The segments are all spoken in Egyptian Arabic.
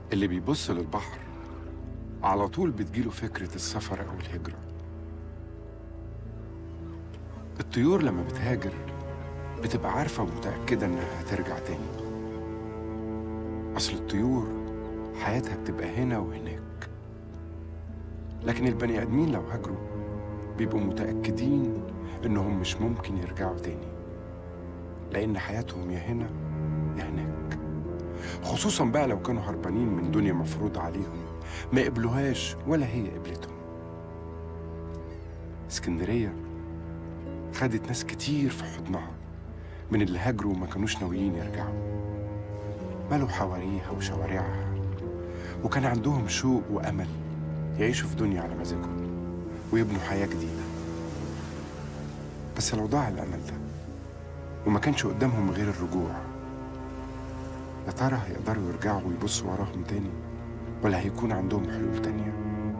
اللي بيبص للبحر على طول بتجيله فكرة السفر أو الهجرة الطيور لما بتهاجر بتبقى عارفة ومتأكدة إنها هترجع تاني أصل الطيور حياتها بتبقى هنا وهناك لكن البني آدمين لو هاجروا بيبقوا متأكدين إنهم مش ممكن يرجعوا تاني لأن حياتهم يا هنا يا هناك خصوصا بقى لو كانوا هربانين من دنيا مفروض عليهم ما قبلوهاش ولا هي قبلتهم اسكندرية خدت ناس كتير في حضنها من اللي هاجروا وما كانوش ناويين يرجعوا ملوا حواريها وشوارعها وكان عندهم شوق وأمل يعيشوا في دنيا على مزاجهم ويبنوا حياة جديدة بس لو ضاع الأمل ده وما كانش قدامهم غير الرجوع يا ترى هيقدروا يرجعوا ويبصوا وراهم تاني ولا هيكون عندهم حلول تانية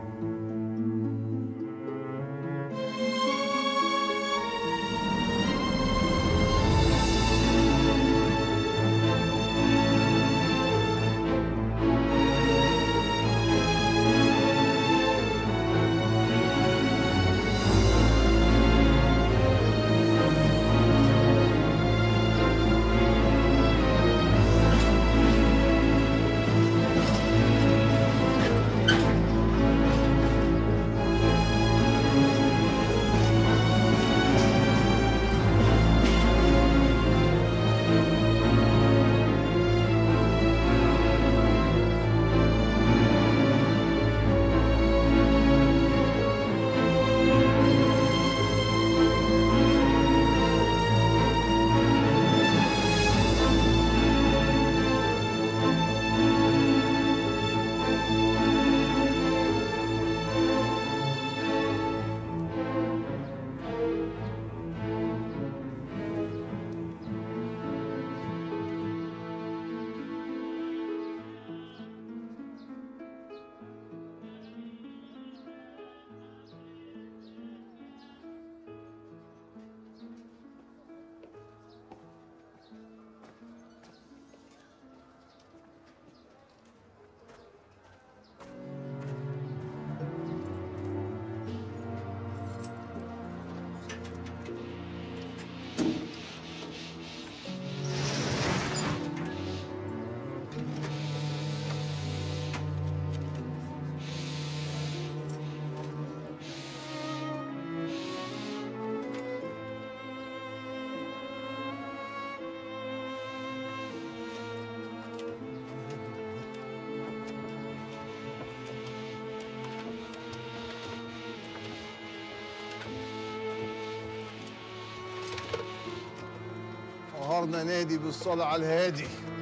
نهارنا نادي بالصلاة على الهادي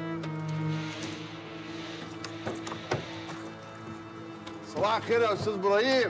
صباح الخير يا أستاذ إبراهيم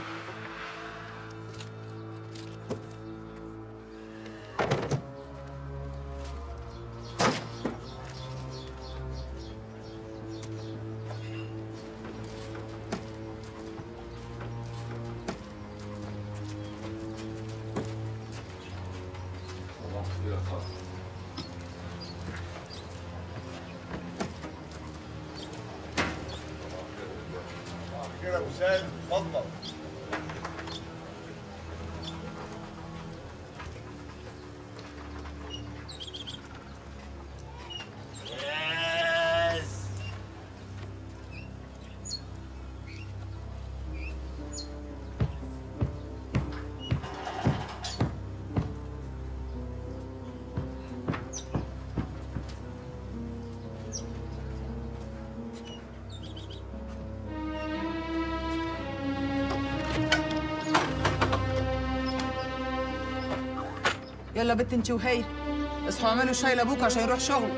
كده يا أبو سالم اتفضل يلا بنت انت وهي اصحوا اعملوا شاي لابوك عشان يروح شغله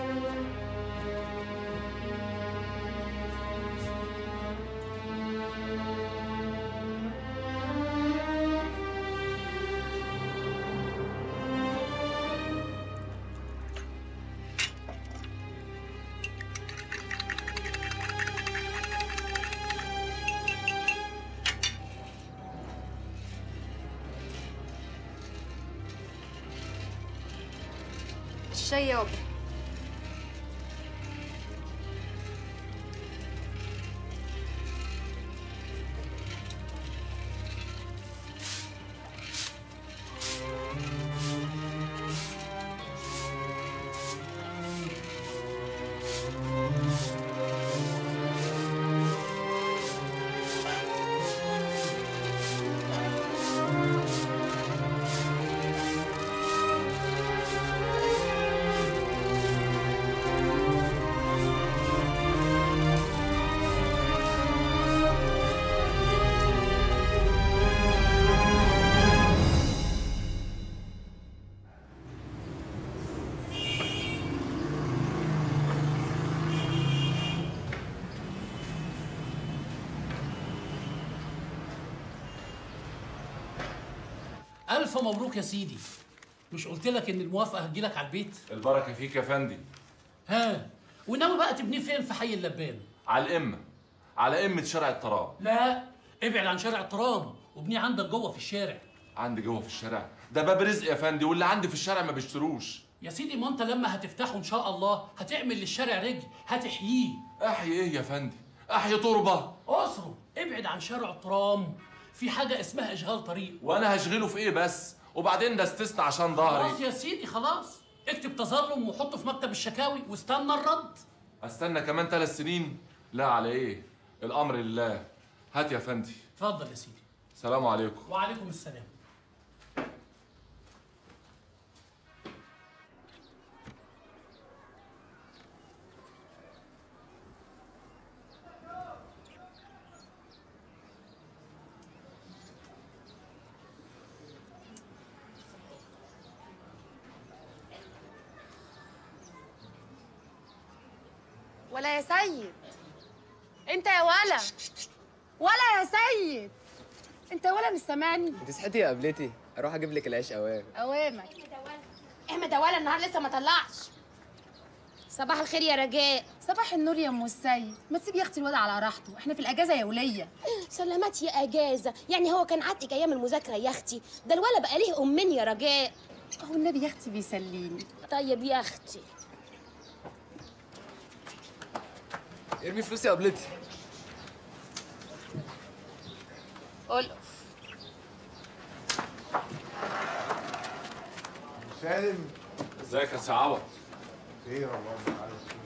الشاي يابا الف مبروك يا سيدي مش قلت لك ان الموافقه هتجيلك على البيت البركه فيك يا فندي ها وناوي بقى تبنيه فين في حي اللبان على الامه على امه شارع التراب لا ابعد عن شارع الترام وابنيه عندك جوه في الشارع عندي جوه في الشارع ده باب رزق يا فندي واللي عندي في الشارع ما بيشتروش يا سيدي ما انت لما هتفتحه ان شاء الله هتعمل للشارع رجل هتحييه احيي ايه يا فندي احيي تربه اسره ابعد عن شارع الترام في حاجه اسمها اشغال طريق وانا هشغله في ايه بس وبعدين ده استثنى عشان ظهري خلاص يا سيدي خلاص اكتب تظلم وحطه في مكتب الشكاوي واستنى الرد استنى كمان ثلاث سنين لا على ايه الامر لله هات يا فندي اتفضل يا سيدي سلام عليكم وعليكم السلام ولا يا سيد انت يا ولا ولا يا سيد انت يا ولا مش سامعني انت صحيتي يا قبلتي اروح اجيب لك العيش اوام اوامك احمد يا ولا النهار لسه ما طلعش صباح الخير يا رجاء صباح النور يا ام السيد ما تسيب يا اختي الواد على راحته احنا في الاجازه يا وليه سلامات يا اجازه يعني هو كان عاتق ايام المذاكره يا اختي ده الولا بقى ليه امين يا رجاء اهو النبي يا اختي بيسليني طيب يا اختي ارمي فلوسي يا قبلتي قول سالم ازيك يا سعوت خير اللهم تعالى خير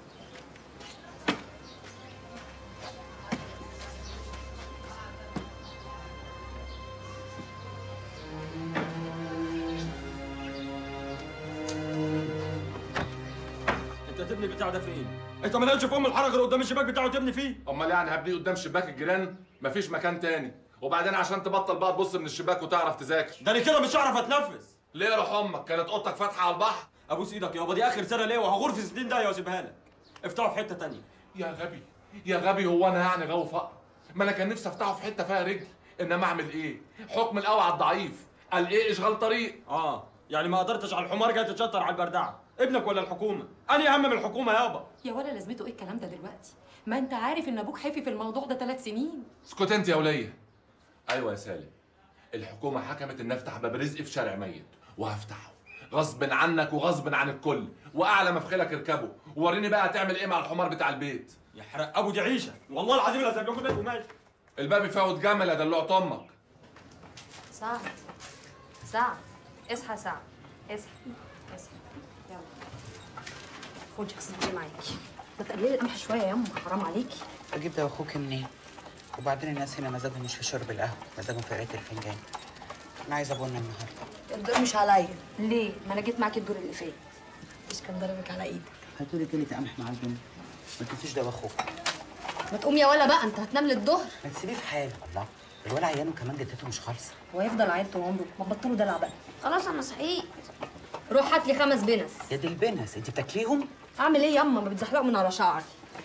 انت هتبني البتاع ده فين؟ انت ما لقيتش في ام الحرج اللي قدام الشباك بتاعه تبني فيه؟ امال يعني هبنيه قدام شباك الجيران مفيش مكان تاني وبعدين عشان تبطل بقى تبص من الشباك وتعرف تذاكر ده انا كده مش هعرف اتنفس ليه روح امك كانت اوضتك فاتحه على البحر ابوس ايدك يابا دي اخر سنه ليه وهغور في السنين ده واسيبها لك افتحه في حته تانية يا غبي يا غبي هو انا يعني غاوي فقر ما انا كان نفسي افتحه في حته فيها رجل انما اعمل ايه حكم القوي على الضعيف قال ايه اشغال طريق اه يعني ما قدرتش على الحمار جاي تتشطر على البردعه ابنك ولا الحكومه انهي اهم من الحكومه يابا يا ولا لازمته ايه الكلام ده دلوقتي ما انت عارف ان ابوك حفي في الموضوع ده ثلاث سنين اسكت انت يا وليه ايوه يا سالم الحكومه حكمت ان افتح باب رزق في شارع ميت وهفتحه غصب عنك وغصب عن الكل واعلى ما في خيلك اركبه ووريني بقى هتعمل ايه مع الحمار بتاع البيت يحرق ابو دي عيشه والله العظيم لا سايب لكم بيت وماشي الباب يفوت جمل يا دلوعت امك سعد سعد اصحى سعد اصحى اصحى يلا خدي حسنتي معاكي ما تقللي القمح شويه يا يما حرام عليكي اجيب ده واخوك منين وبعدين الناس هنا مزاجهم مش في شرب القهوه مزاجهم في قرايه الفنجان انا عايزه ابونا النهارده الدور مش عليا ليه ما انا جيت معاكي الدور اللي فات مش كان ضربك على ايدك هاتوا لي كيلو قمح مع البن ما تنسيش ده واخوك ما تقوم يا ولا بقى انت هتنام للظهر ما تسيبيه في حاله الله الولد عيان وكمان جدته مش خالصه هو يفضل عيل طول عمره ما تبطلوا دلع بقى خلاص انا صحيت روح هات لي خمس بنس يا دي البنس انت بتاكليهم اعمل ايه ياما ما بتزحلقوا من على شعري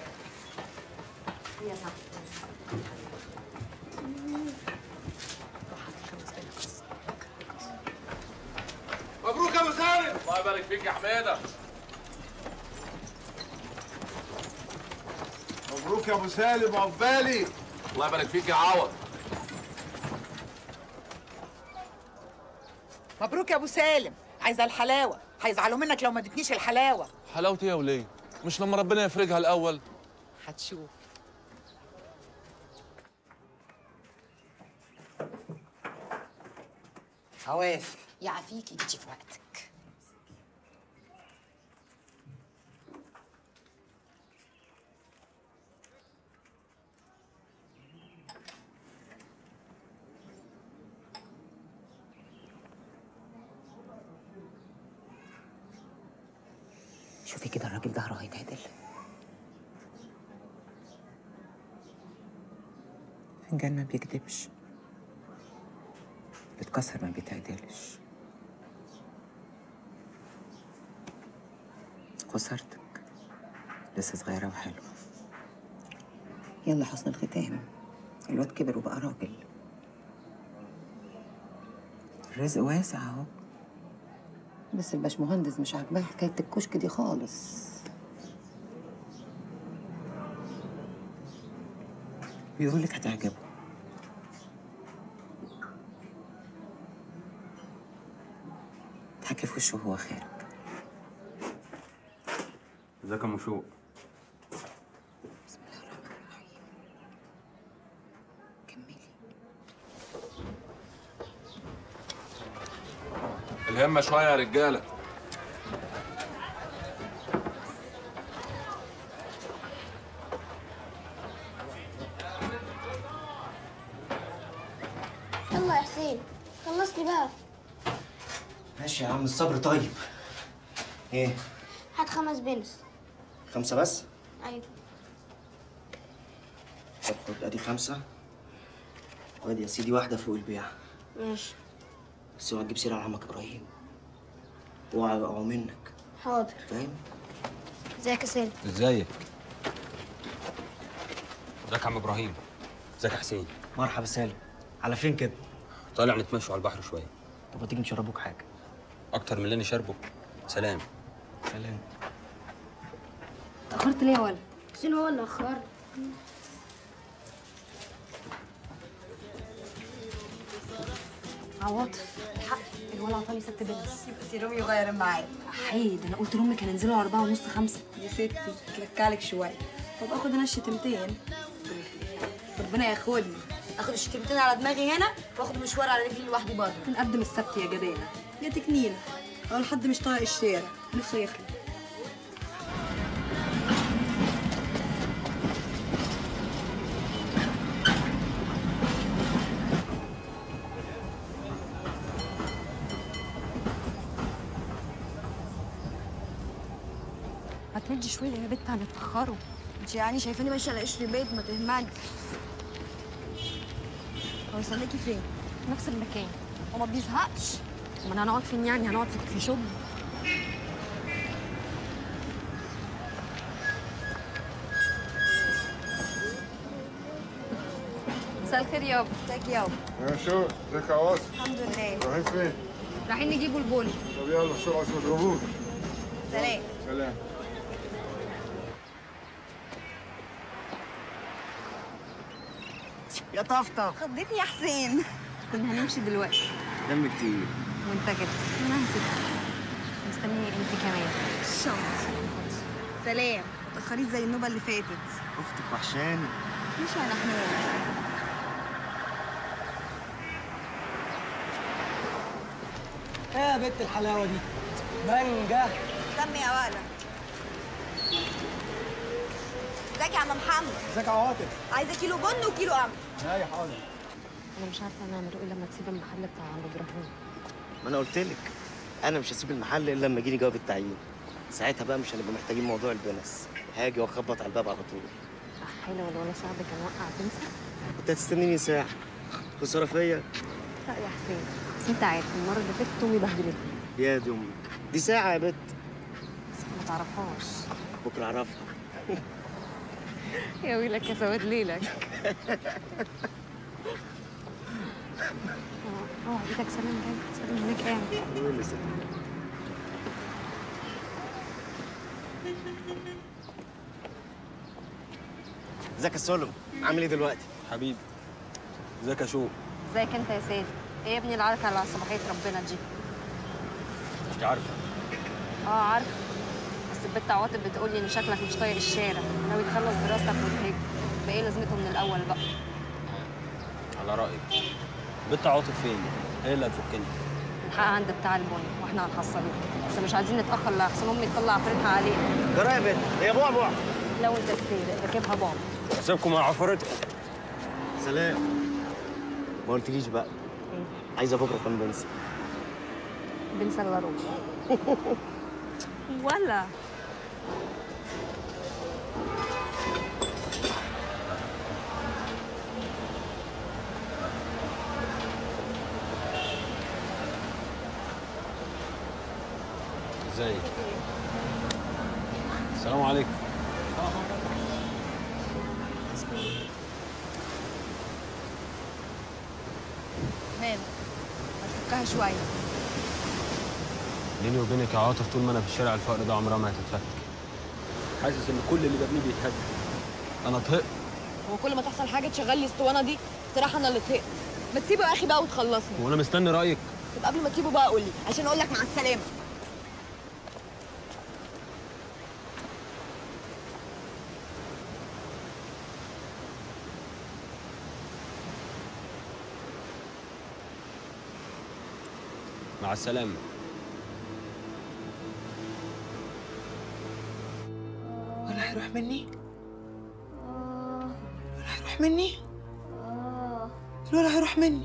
يا سعد روح هات لي خمس بنس مبروك يا ابو سالم الله يبارك فيك يا حماده مبروك يا ابو سالم عقبالي الله يبارك فيك يا عوض مبروك يا ابو سالم عايزه الحلاوه هيزعلوا منك لو ما ادتنيش الحلاوه حلاوتي يا وليه مش لما ربنا يفرجها الاول هتشوف عواف يعافيكي جيتي في وقتك شوفي كده الراجل ظهره هيتعدل فنجان ما بيكدبش بيتكسر ما بيتعدلش خسرتك لسه صغيرة وحلوة يلا حسن الختام الواد كبر وبقى راجل الرزق واسع اهو بس الباشمهندس مش عاجباه حكايه الكشك دي خالص بيقول لك هتعجبه تحكي في وشه وهو خارج ازيك يا مشوق الهمة شوية يا رجالة يلا يا حسين خلصني بقى ماشي يا عم الصبر طيب ايه هات خمس بنس خمسة بس ايوه طب خد ادي خمسة وادي يا سيدي واحدة فوق البيع ماشي بس اوعى تجيب سيرة على عمك ابراهيم اوعى يقعوا منك حاضر فاهم ازيك يا سالم ازيك ازيك يا عم ابراهيم ازيك يا حسين مرحبا سالم على فين كده طالع نتمشوا على البحر شويه طب ما تيجي نشربوك حاجة اكتر من اللي انا شاربه سلام سلام اتأخرت ليه يا ولد؟ حسين هو اللي اخرني عواطف الحق الولد عطاني ست بنس يبقى سيروم يغير معاك حيد انا قلت لامك هننزلوا على اربعة ونص خمسة يا ستي تلكعلك شويه طب اخد انا الشتمتين ربنا ياخدني اخد الشتيمتين على دماغي هنا واخد مشوار على رجلي لوحدي بره نقدم السبت يا جبانه يا تكنينه اول حد مش طايق الشارع نفسه يخلق ما تمدي شويه يا بت هنتاخروا انت يعني شايفاني ماشيه على قشر بيت ما تهمني هو يستناكي فين؟ نفس المكان هو ما بيزهقش ما هنقعد فين يعني هنقعد في في شغل مساء الخير يابا ازيك يابا يا شو ازيك يا عواصم الحمد لله رايحين فين؟ رايحين نجيبوا البولي طب يلا بسرعة عشان ما تضربوش سلام سلام يا طفطف خضتني يا حسين كنا هنمشي دلوقتي دم كتير وانت كده انا هسيبك مستنيه انت كمان الشنط سلام ما تاخريش زي النوبه اللي فاتت اختك وحشاني مش على حمار ايه يا بنت الحلاوه دي مانجا دم يا ولا ازيك يا عم محمد ازيك يا عواطف عايزه كيلو بن وكيلو قمح ايوه حاضر انا مش عارفه نعمل ايه لما تسيب المحل بتاع عم ابراهيم ما انا قلت لك انا مش هسيب المحل الا لما يجيلي جواب التعيين ساعتها بقى مش هنبقى محتاجين موضوع البنس هاجي واخبط على الباب على طول حلو ولا صعب كان وقع تنسى كنت هتستنيني ساعه خساره فيا لا يا حسين بس انت عارف المره اللي فاتت امي بهدلتني يا دي امك دي ساعه يا بت بس ما تعرفهاش بكره اعرفها يا ويلك يا سواد ليلك اوعى ايدك سلام جاي سلام هناك قاعد قول لي سلام. ازيك يا سولم عامل ايه دلوقتي حبيبي ازيك يا شو ازيك انت يا سيد ايه يا ابني العركه على صباحيه ربنا دي انت عارفه اه عارفه بس البت عواطف بتقول لي ان شكلك مش طايق الشارع ناوي تخلص دراستك وتهج بقى ايه لازمته من الاول بقى على رايك بنت عاطف فين هي اللي هتفكني الحق عند بتاع البن واحنا هنحصله بس مش عايزين نتاخر لأحسن امي تطلع عفريتها علينا جرى يا بت هي بعبع لو انت السيد راكبها بابا اسيبكم مع عفرتكم سلام ما قلتليش بقى عايزه بكره كام بنسى بنسى الا روح ولا ازيك السلام عليكم مالك ما نفكها شويه بيني وبينك يا عاطف طول ما انا في الشارع الفقر ده عمرها ما هتتفك حاسس ان كل اللي ببنيه بيتهد انا طهقت هو كل ما تحصل حاجه تشغل لي اسطوانه دي بصراحه انا اللي طهقت ما تسيبه يا اخي بقى وتخلصني وانا مستني رايك طب قبل ما تسيبه بقى قول لي عشان اقول لك مع السلامه مع السلامه ولا هيروح مني ولا هيروح مني الولا هيروح مني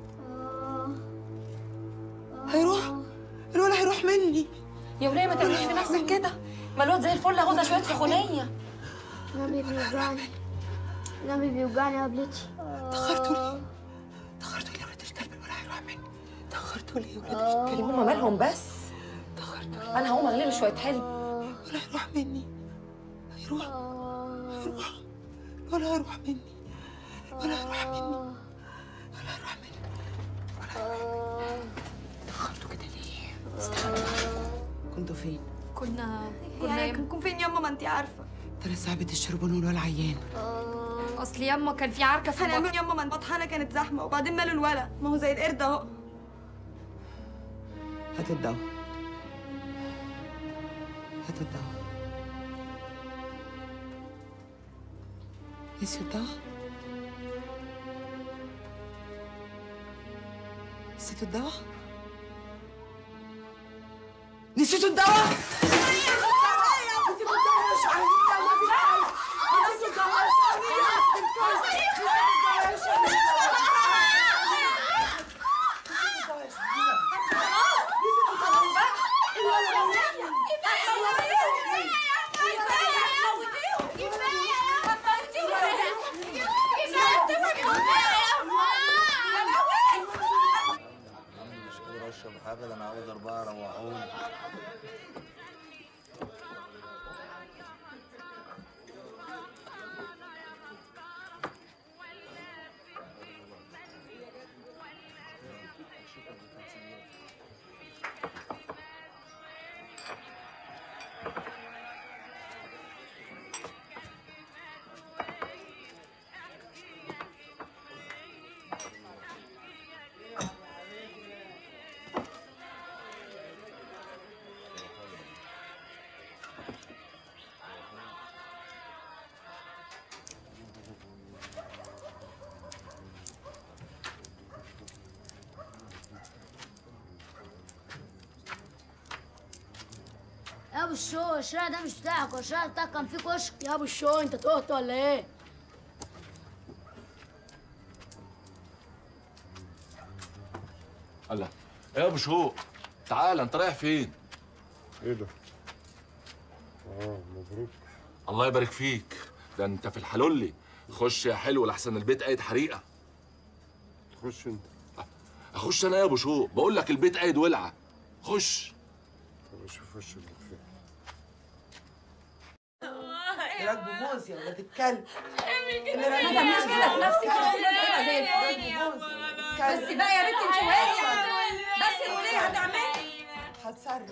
هيروح الولا هيروح مني يا وليه ما تعمليش في نفسك كده ما الواد زي الفل اخدها شويه سخونيه نبي بيوجعني نبي بيوجعني يا بلتي تأخرتوا ليه؟ تأخرتوا ليه يا ولاد الكلب الولا هيروح مني تأخرتوا ليه يا ولاد الكلب هما مالهم بس انا هقوم اغلي له شويه حلو الولا هيروح مني هيروح هيروح الولا هيروح مني الولا هيروح مني الولا هيروح مني الولا هيروح مني تأخرتوا كده ليه؟ استخبوا كنتوا فين؟ كنا كنا كنا نكون فين ياما ما انت عارفه ترى ساعة بتشربون والولا عيان اصل ياما كان في عركه في هنعمل ياما ما البطحانه كانت زحمه وبعدين ماله الولا ما هو زي القرد اهو هاتوا الدواء هاتوا الدواء نسيوا الدواء نسيتوا الدواء نسيتوا الدواء مش قادر اشرب حاجه ده انا عاوز اربعه روحوني يا ابو الشو الشارع ده مش بتاعك هو الشارع بتاعك كان فيه كشك يا ابو الشو انت تهت ولا ايه؟ الله ايه يا ابو شوق تعال انت رايح فين ايه ده؟ اه مبروك الله يبارك فيك ده انت في الحلولي خش يا حلو لحسن البيت قايد حريقه خش انت اخش انا يا ابو شوق بقول لك البيت قايد ولعه خش طب اشوف وش اللي فيه راكبوا موز يا ولاد الكلب ما تعمليش كده في نفسك كده زي الفل بس بقى يا بنتي انت وهي بس الوليه هتعملي هتصرف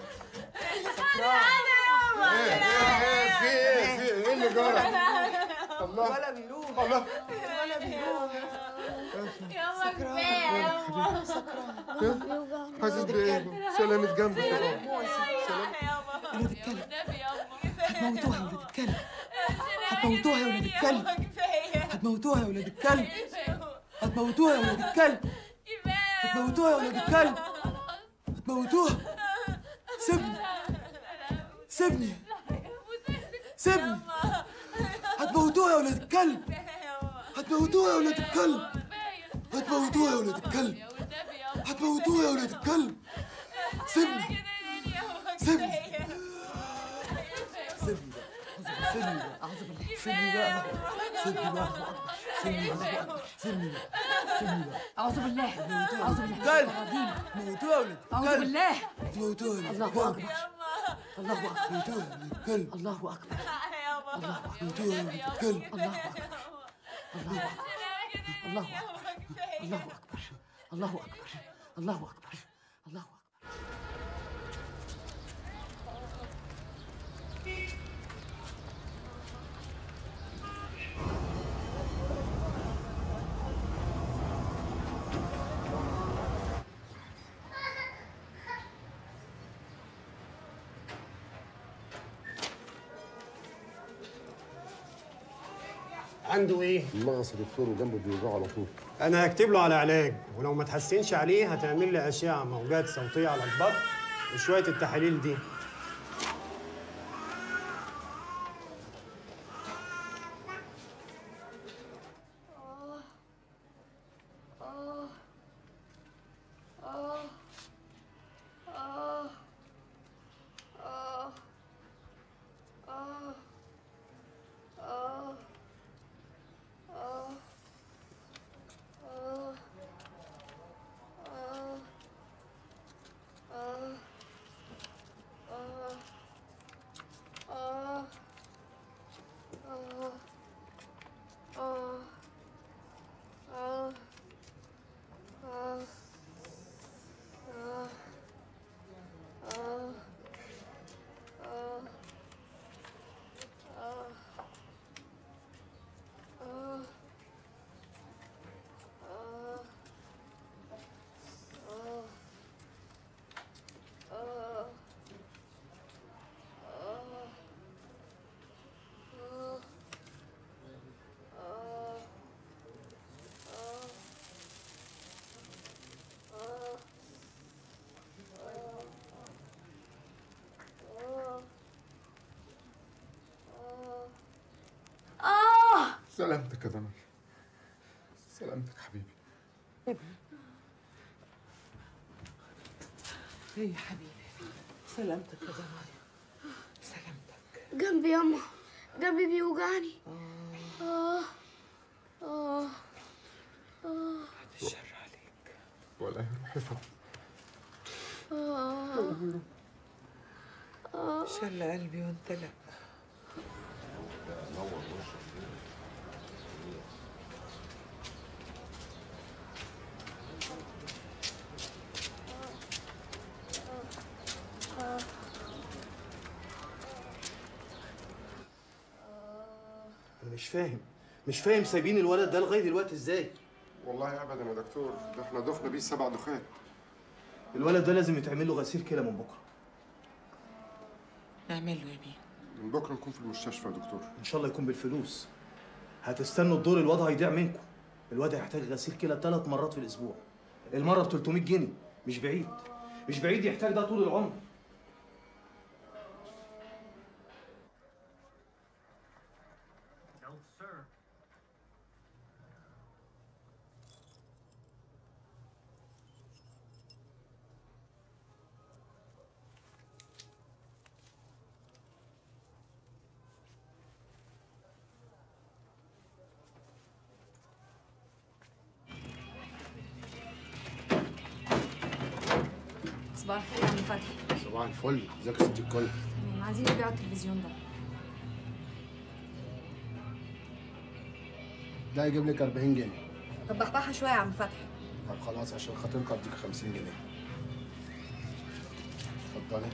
ايه ايه ايه في ايه في ايه اللي جرى؟ الله ولا بيروح الله ولا بيروح يلا كفايه يلا حاسس بايه؟ سلامة جنبك يا بابا ولاد الكلب هتموتوها يا ولاد الكلب هتموتوها يا ولاد الكلب هتموتوها يا ولاد الكلب هتموتوها يا ولاد الكلب هتموتوها يا ولاد الكلب هتموتوها سيبني سيبني سيبني هتموتوها يا ولاد الكلب هتموتوها يا ولاد الكلب هتموتوها يا ولاد الكلب هتموتوها يا ولاد الكلب سيبني سيبني سيبني بقى سيبني بقى أعوذ بالله سيبني بقى سيبني بقى سيبني بقى سيبني بقى سيبني بقى اعوذ بالله اعوذ بالله كلب العظيم موتوها ولد اعوذ بالله موتوها الله اكبر الله اكبر موتوها ولد كلب الله اكبر الله اكبر موتوها ولد كلب الله اكبر الله اكبر الله اكبر الله اكبر الله اكبر الله اكبر عنده ايه؟ المغص يا دكتور وجنبه بيوجعه على طول انا هكتب له على علاج ولو ما تحسنش عليه هتعمل لي اشعه موجات صوتيه على البطن وشويه التحاليل دي اه سلامتك يا دمر سلامتك حبيبي ايه يا حبيبي سلامتك يا دمار سلامتك جنبي ياما جنبي بيوجعني اه اه اه الشر عليك ولا يروح يفهم اه اه شل قلبي وانت لا انا مش فاهم مش فاهم سايبين الولد ده لغايه دلوقتي ازاي والله ابدا يا دكتور ده احنا ضفنا بيه سبع دخات الولد ده لازم يتعمل له غسيل كلى من بكره نعمل له يا بيه من بكره نكون في المستشفى يا دكتور ان شاء الله يكون بالفلوس هتستنوا الدور الواد هيضيع منكم الواد هيحتاج غسيل كلى ثلاث مرات في الاسبوع المره ب 300 جنيه مش بعيد مش بعيد يحتاج ده طول العمر صباح الخير يا عم فتحي صباح الفل ازيك يا ست الكل تمام عايزين نبيع التلفزيون ده ده يجيب لك 40 جنيه طب بحبحها شويه يا عم فتحي طب خلاص عشان خاطرك اديك 50 جنيه اتفضلي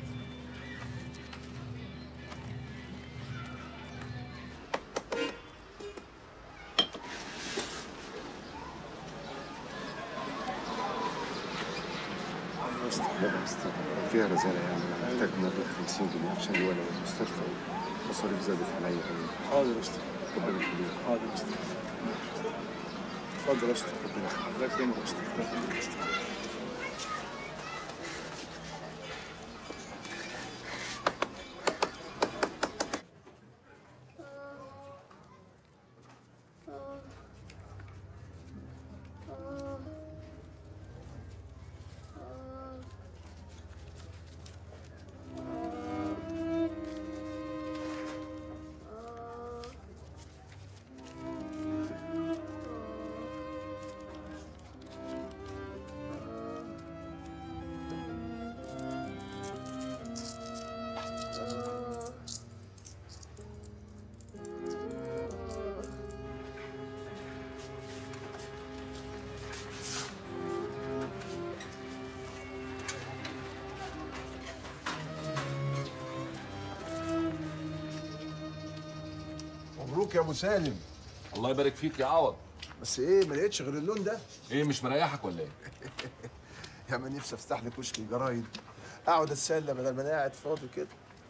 بس لا بس فيها رسالة يعني انا محتاج مبلغ 50 جنيه عشان الولد المستشفى المصاريف زادت عليا قوي حاضر يا استاذ ربنا يخليك حاضر يا استاذ اتفضل يا استاذ ربنا يخليك الله يكرمك يا استاذ الله يخليك يا استاذ مبروك يا ابو سالم الله يبارك فيك يا عوض بس ايه ما لقيتش غير اللون ده ايه مش مريحك ولا ايه يا ما نفسي افتح لي كشك جرايد اقعد اتسلى بدل ما انا قاعد فاضي كده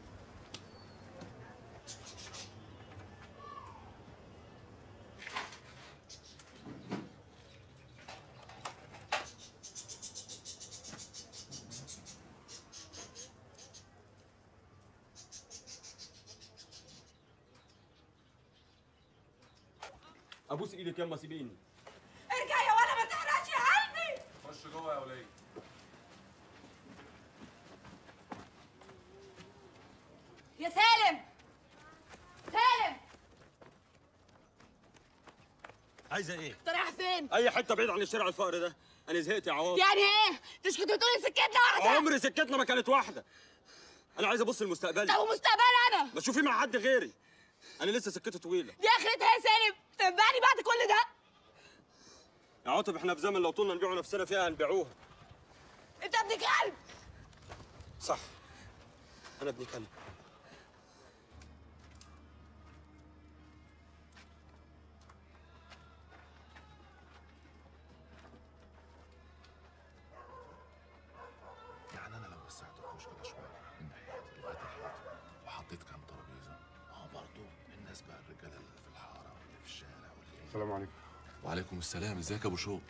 ابوس ايدك يما سيبيني ارجع يا ولا ما تحرقش يا قلبي خش جوه يا وليد يا سالم سالم عايزه ايه انت رايح فين؟ اي حته بعيد عن الشارع الفقر ده انا زهقت يا عوض يعني ايه؟ مش كنت بتقولي سكتنا واحدة؟ عمري سكتنا ما كانت واحده انا عايز ابص لمستقبلي طب ومستقبلي انا؟ ما تشوفيه مع حد غيري انا لسه سكتي طويله دي اخرتها يا سالم تنبعني بعد كل ده؟ يا عاطف احنا في زمن لو طولنا نبيعوا نفسنا فيها هنبيعوها انت ابن كلب صح انا ابن كلب يعني انا لو وسعت الكشك ده شويه من ناحيتي لغايه الحيط وحطيت كام ترابيزه ما هو برضه الناس بقى الرجاله اللي في الحاره واللي في الشارع واللي السلام عليكم وعليكم السلام ازيك يا ابو شوق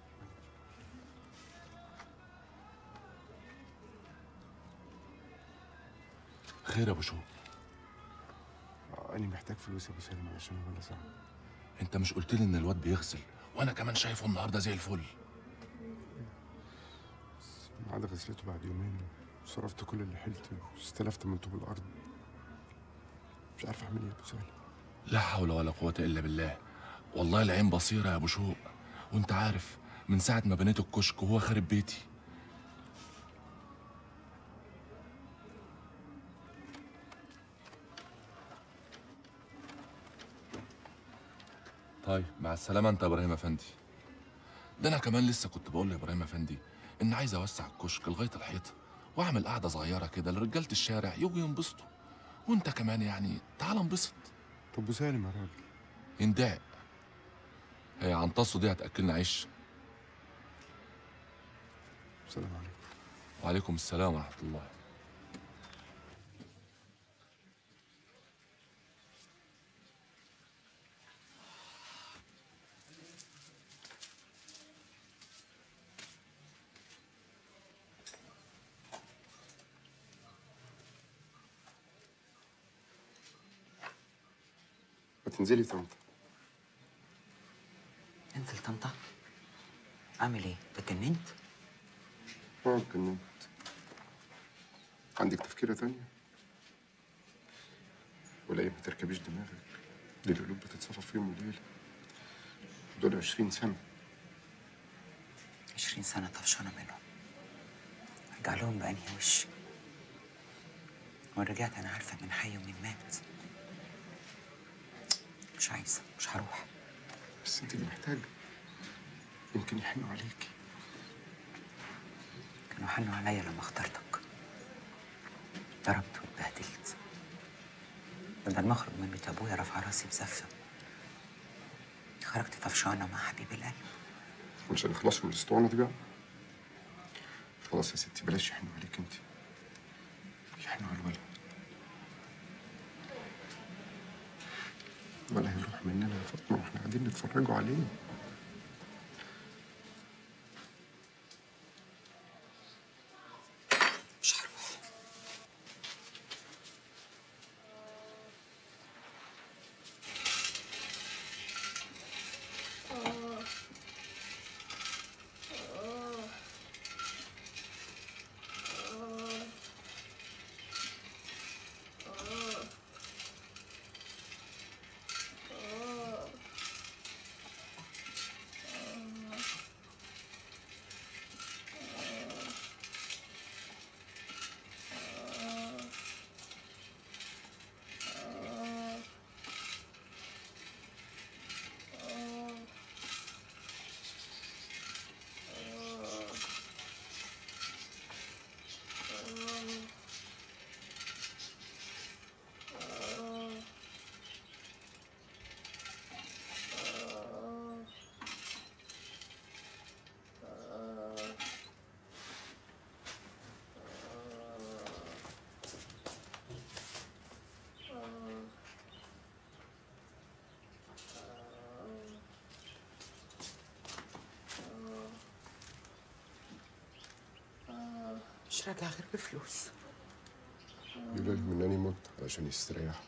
خير يا ابو شوق آه، انا محتاج فلوس يا ابو سالم علشان ولا صعب انت مش قلت لي ان الواد بيغسل وانا كمان شايفه النهارده زي الفل بعد غسلته بعد يومين صرفت كل اللي حيلتي واستلفت من طوب الارض مش عارف اعمل ايه يا ابو سالم لا حول ولا قوه الا بالله والله العين بصيره يا ابو شوق وانت عارف من ساعه ما بنيت الكشك وهو خارب بيتي طيب مع السلامه انت يا ابراهيم افندي ده انا كمان لسه كنت بقول لابراهيم افندي ان عايز اوسع الكشك لغايه الحيطه واعمل قعده صغيره كده لرجاله الشارع يجوا ينبسطوا وانت كمان يعني تعال انبسط طب ابو سالم يا راجل يندعق هي عنطاسه دي هتاكلنا عيش السلام عليكم وعليكم السلام ورحمه الله ما تنزلي طنطا انزل طنطا اعمل ايه اتجننت اه اتجننت عندك تفكيرة تانية ولا ايه ما تركبيش دماغك دي القلوب بتتصفى في يوم وليلة دول عشرين سنة عشرين سنة طفشانة منهم ارجع لهم بأنهي وش وإن رجعت أنا عارفة مين حي ومين مات مش عايزة مش هروح بس انت اللي محتاجة يمكن يحنوا عليكي كانوا حنوا عليا لما اخترتك ضربت واتبهدلت بدل ما اخرج من بيت ابويا رافعه راسي بزفه خرجت طفشانه مع حبيب القلب مش هنخلصوا من الاسطوانة دي بقى خلاص يا ستي بلاش يحنوا عليك انت يحنوا على الولد ولا هيروح مننا يا فاطمة واحنا قاعدين نتفرجوا عليه مش هروح مش راجع غير بفلوس يقول لهم انني مت علشان يستريح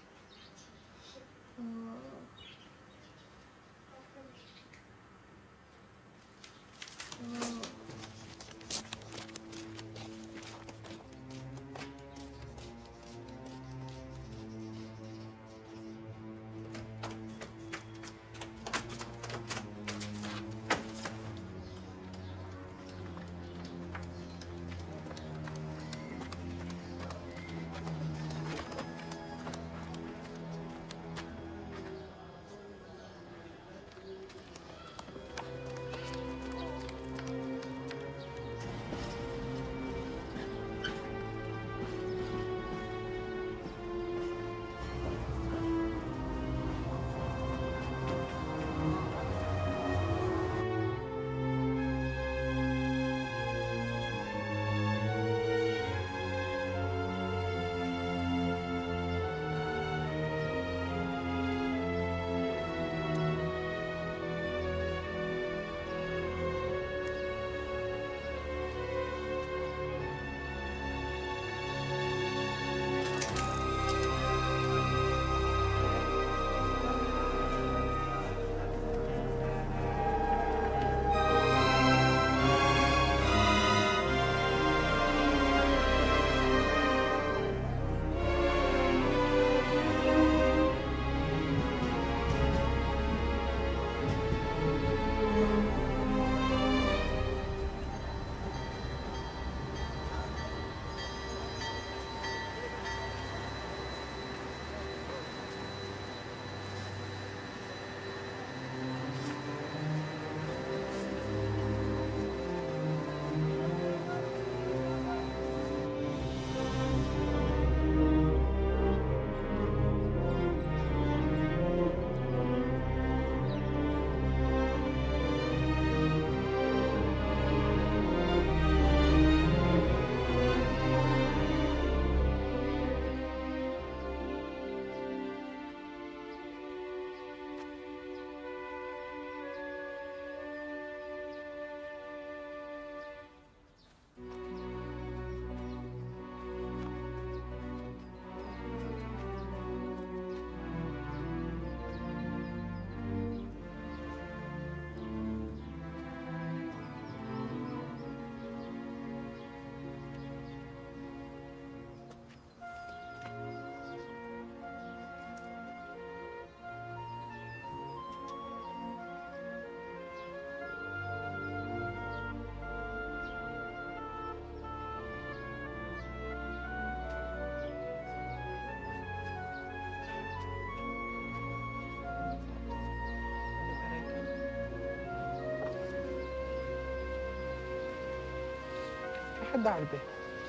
حد على الباب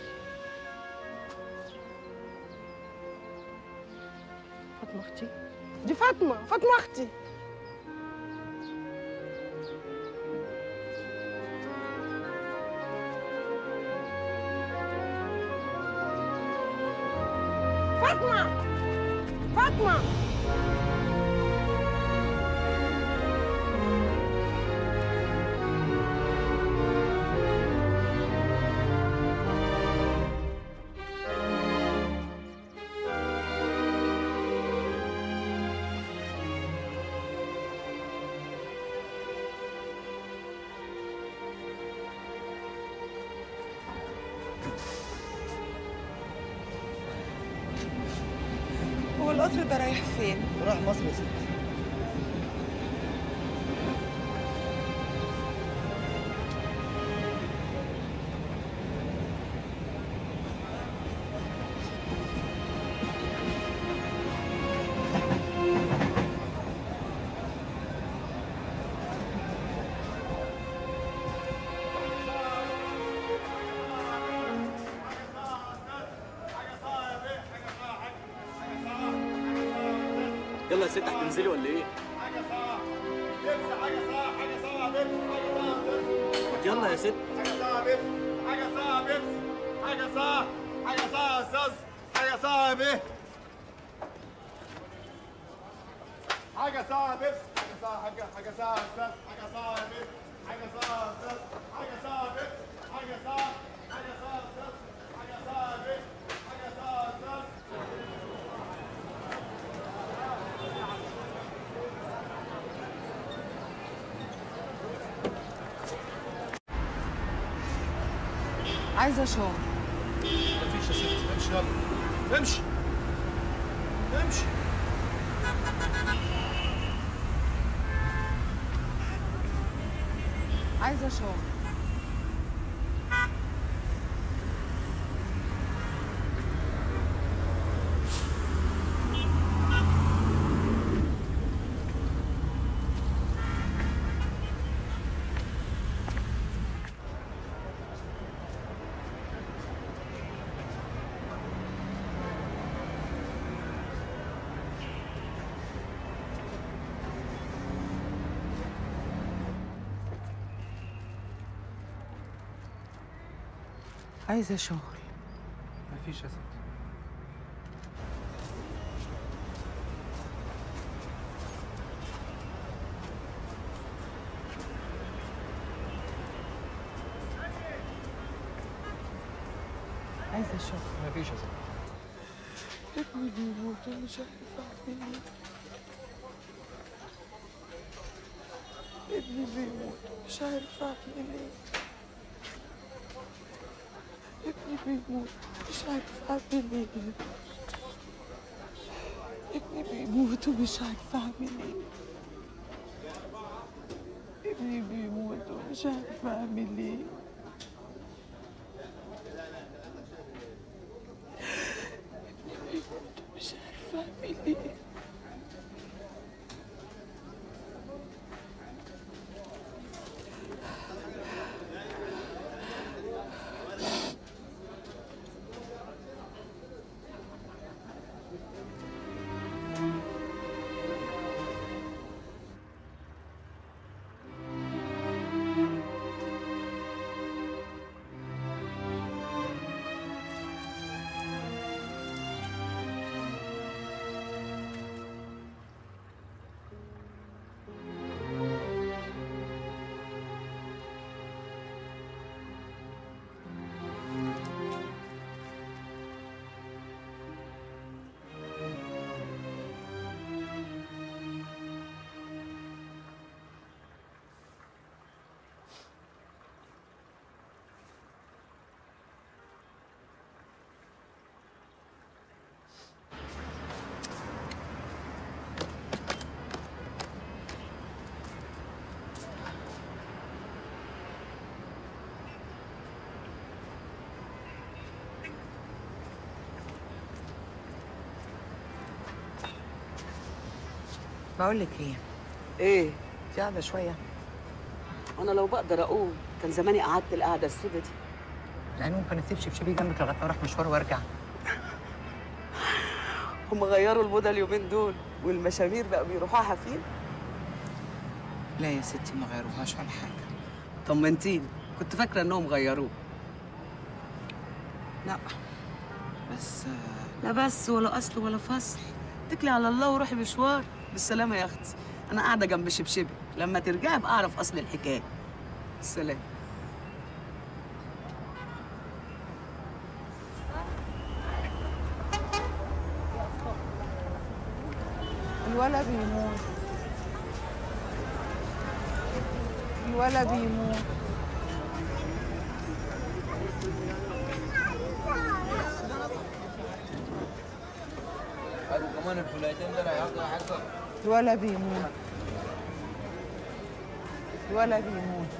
فاطمة أختي دي فاطمة فاطمة أختي فاطمة فاطمة هو القطر ده رايح فين؟ رايح مصر يا ستي يلا يا ست هتنزلي ولا ايه؟ ما يلا يا ست حاجة صعبة بيبسي حاجة صعبة حاجة صعبة يا أستاذ حاجة صعبة بيه حاجة صعبة بيبسي حاجة صعبة حاجة حاجة صعبة يا أستاذ حاجة صعبة بيه حاجة صعبة يا أستاذ حاجة صعبة بيبسي حاجة صعبة حاجة صعبة يا أستاذ عايزه شغل مفيش يا ستي امشي يلا امشي امشي عايزه شغل عايزه شغل مفيش يا ستي عايزه شغل مفيش يا ستي ابني بيموت ومش عارفه اعمل ايه ابني بيموت ومش عارفه اعمل ايه ابني بيموت مش عارفه اعمل ايه ابني بيموت ومش عارفه اعمل ايه ابني بيموت ومش عارفه اعمل ايه ابني بيموت ومش عارفه اعمل ايه بقول لك ايه ايه انت قاعده شويه انا لو بقدر اقوم كان زماني قعدت القعده السودة دي يعني ممكن اسيب شبشبي جنبك لغايه ما اروح مشوار وارجع هم غيروا الموضه اليومين دول والمشامير بقوا بيروحوها حافين لا يا ستي ما غيروهاش ولا حاجه طمنتيني كنت فاكره انهم غيروه لا بس لا بس ولا اصل ولا فصل اتكلي على الله وروحي مشوار بالسلامه يا اختي انا قاعده جنب شبشبي لما ترجعي ابقى اعرف اصل الحكايه السلام الولا بيموت الولا بيموت ابو كمان الفلاتين دول هياخدوا حاجه الولا بيموت الولا بيموت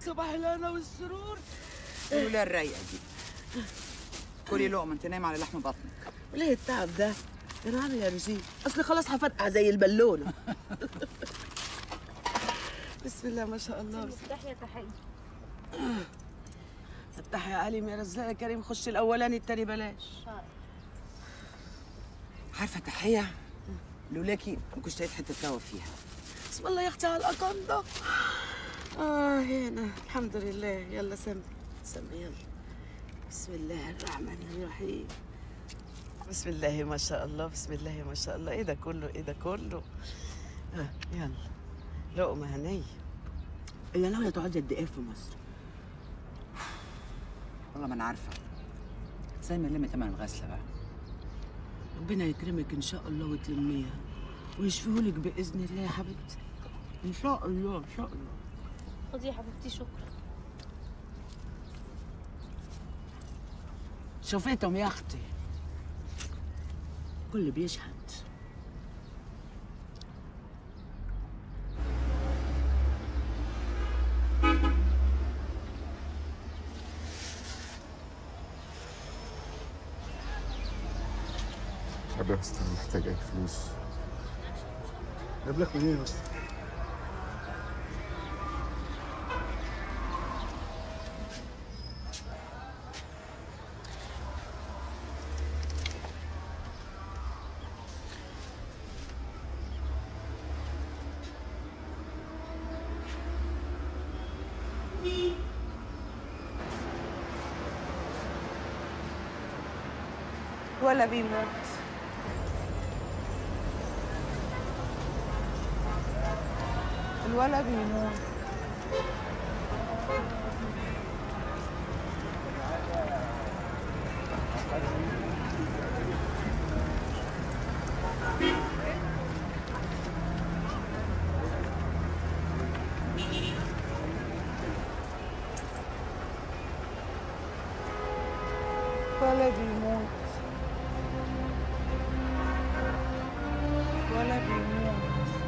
صباح الهنا والسرور الولاية الرايقة دي كلي لقمة انت نايمة على لحم بطنك وليه التعب ده؟ يا نهار يا رجيم اصل خلاص هفرقع زي البالونه بسم الله ما شاء الله بسم تحية تحية فتح يا علي يا رزاق يا كريم خش الاولاني التاني بلاش عارفة تحية لولاكي ما كنتش لقيت حتة تروى فيها بسم الله يا اختي على الاقنده اه هنا الحمد لله يلا سمي سمي يلا بسم الله الرحمن الرحيم بسم الله ما شاء الله بسم الله ما شاء الله ايه ده كله ايه ده كله آه يلا لقمه هنيه هي ناوية تقعدي قد ايه في مصر؟ والله ما انا عارفة زي ما نلم تمن الغسلة بقى ربنا يكرمك ان شاء الله وتلميها ويشفيهولك باذن الله يا حبيبتي ان شاء الله ان شاء الله خدي يا حبيبتي شكرا شوفيتهم يا اختي كل بيشهد طب يا اسطى أنا محتاج اي فلوس جاب لك منين يا اسطى؟ ولا بيموت الولا بيموت ولا بيموت ولا بيموت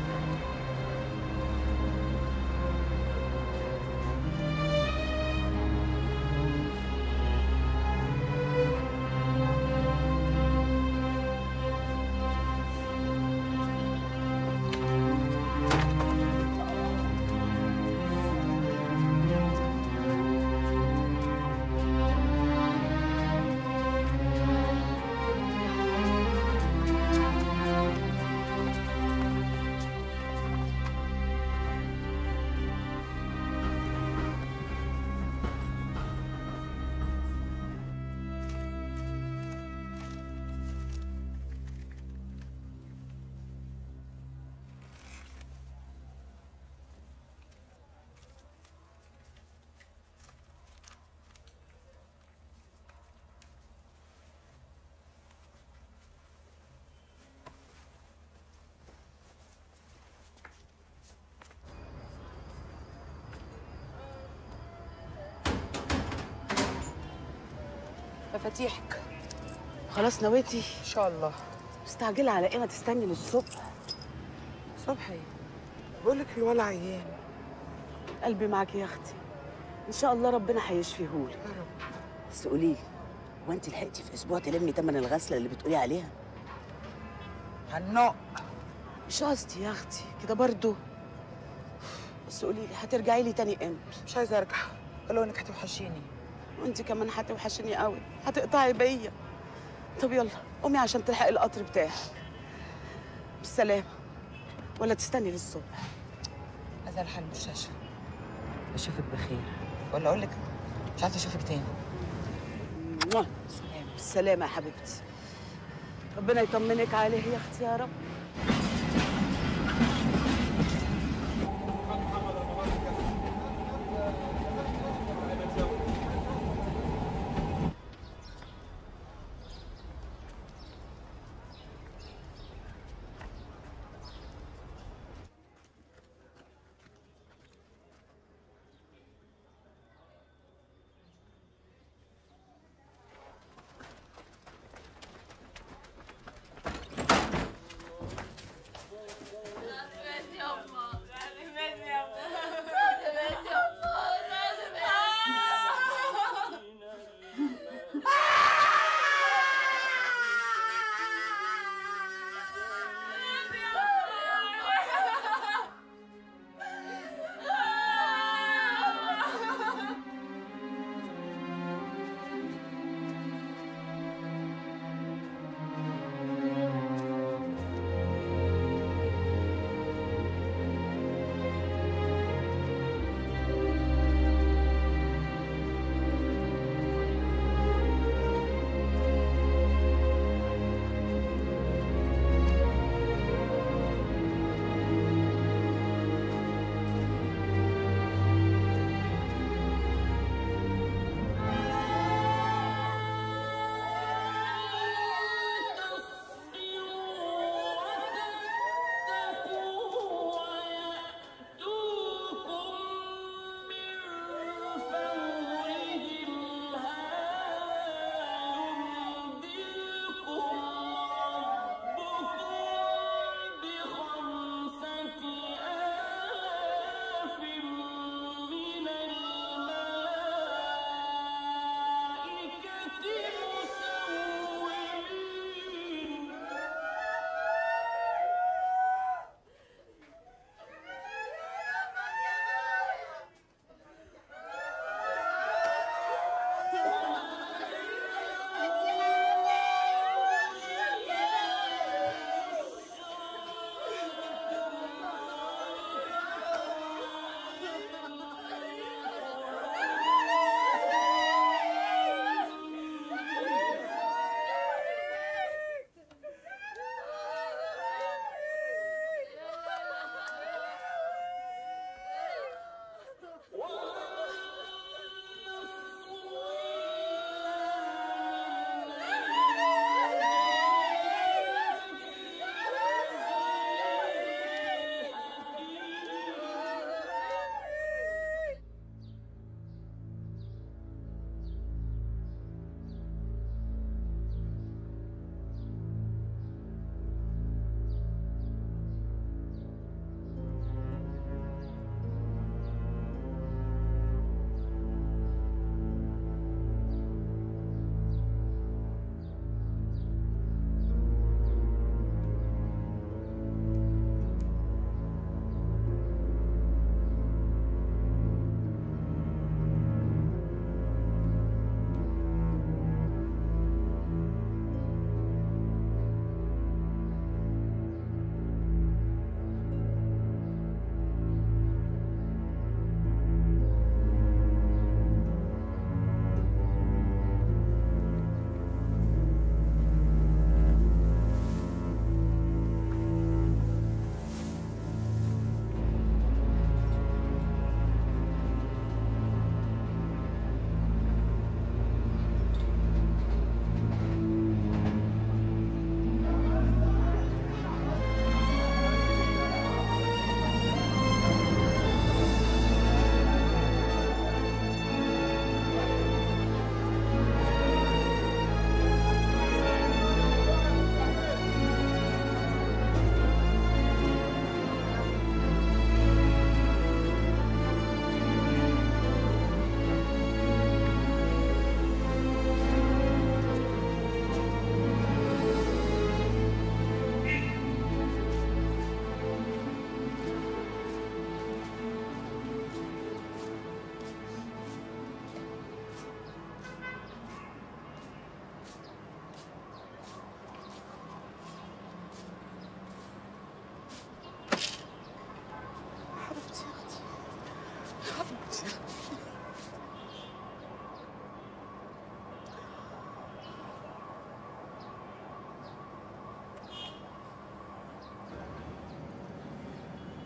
مفاتيحك خلاص نويتي ان شاء الله مستعجله على ايه ما تستني للصبح صبحي بقول لك الولا عيان قلبي معاكي يا اختي ان شاء الله ربنا هيشفيهولك بس قولي لي هو انت لحقتي في اسبوع تلمي تمن الغسله اللي بتقولي عليها هنق مش قصدي يا اختي كده برضو بس قولي لي هترجعي لي تاني امتى مش عايزه ارجع قالوا انك هتوحشيني وانت كمان هتوحشني قوي هتقطعي بيا طب يلا قومي عشان تلحقي القطر بتاعك بالسلامه ولا تستني للصبح هذا الحال مستشفى اشوفك بخير ولا اقول لك مش عايزه اشوفك تاني موah. بالسلامه يا حبيبتي ربنا يطمنك عليه يا اختي يا رب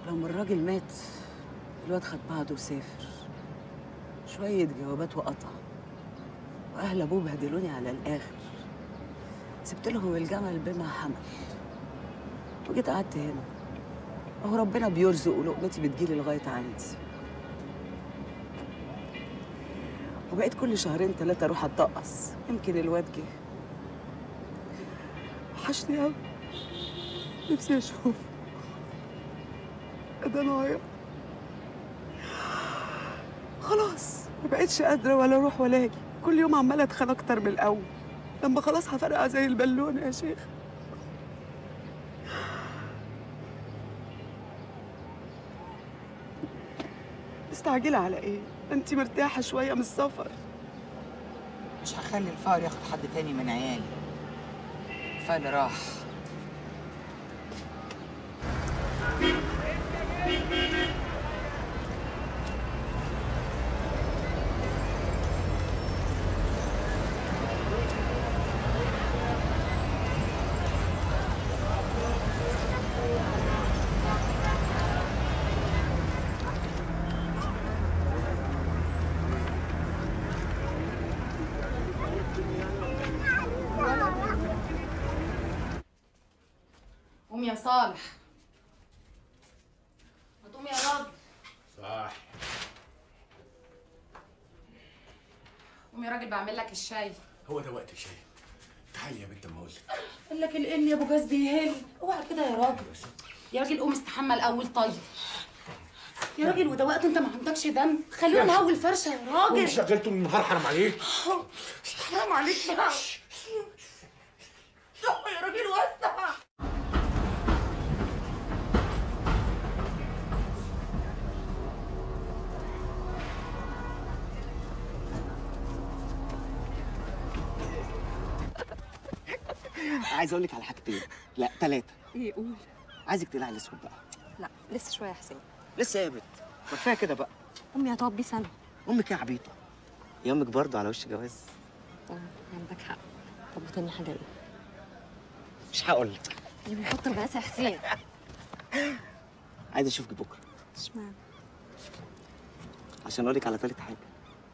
ولما الراجل مات الواد خد بعضه وسافر شوية جوابات وقطع وأهل أبوه بهدلوني على الآخر سبت لهم الجمل بما حمل وجيت قعدت هنا أهو ربنا بيرزق ولقمتي بتجيلي لغاية عندي وبقيت كل شهرين ثلاثة أروح أتطقص يمكن الواد جه وحشني أوي نفسي أشوف ده أنا عيط خلاص ما بقتش قادرة ولا أروح ولا أجي كل يوم عمالة أتخان أكتر من الأول لما خلاص هفرقع زي البالونة يا شيخ مستعجلة على إيه؟ أنت مرتاحة شوية من السفر مش هخلي الفقر ياخد حد تاني من عيالي الفقر راح قوم يا صالح ما تقوم يا راجل صح قوم يا راجل بعمل لك الشاي هو ده وقت الشاي تعالي يا بنت اما اقول لك قال لك الان يا ابو جاز بيهل اوعى كده يا راجل يا راجل قوم استحمى الاول طيب يا راجل وده وقت انت ما عندكش دم خلينا نهوي الفرشه يا راجل شغلته من النهار حرام عليك حرام عليك بقى يا راجل وسع عايز اقول لك على حاجتين لا ثلاثه ايه قول عايزك تقلعي الاسود بقى لا لسه شويه يا حسين لسه يا بنت ما كفايه كده بقى امي هتقعد بيه سنه امك يا عبيطه يا امك برضه على وش جواز اه عندك حق طب وتاني حاجه ايه؟ مش هقول لك يا بيحط المقاس يا حسين عايز اشوفك بكره اشمعنى؟ عشان اقول لك على ثالث حاجه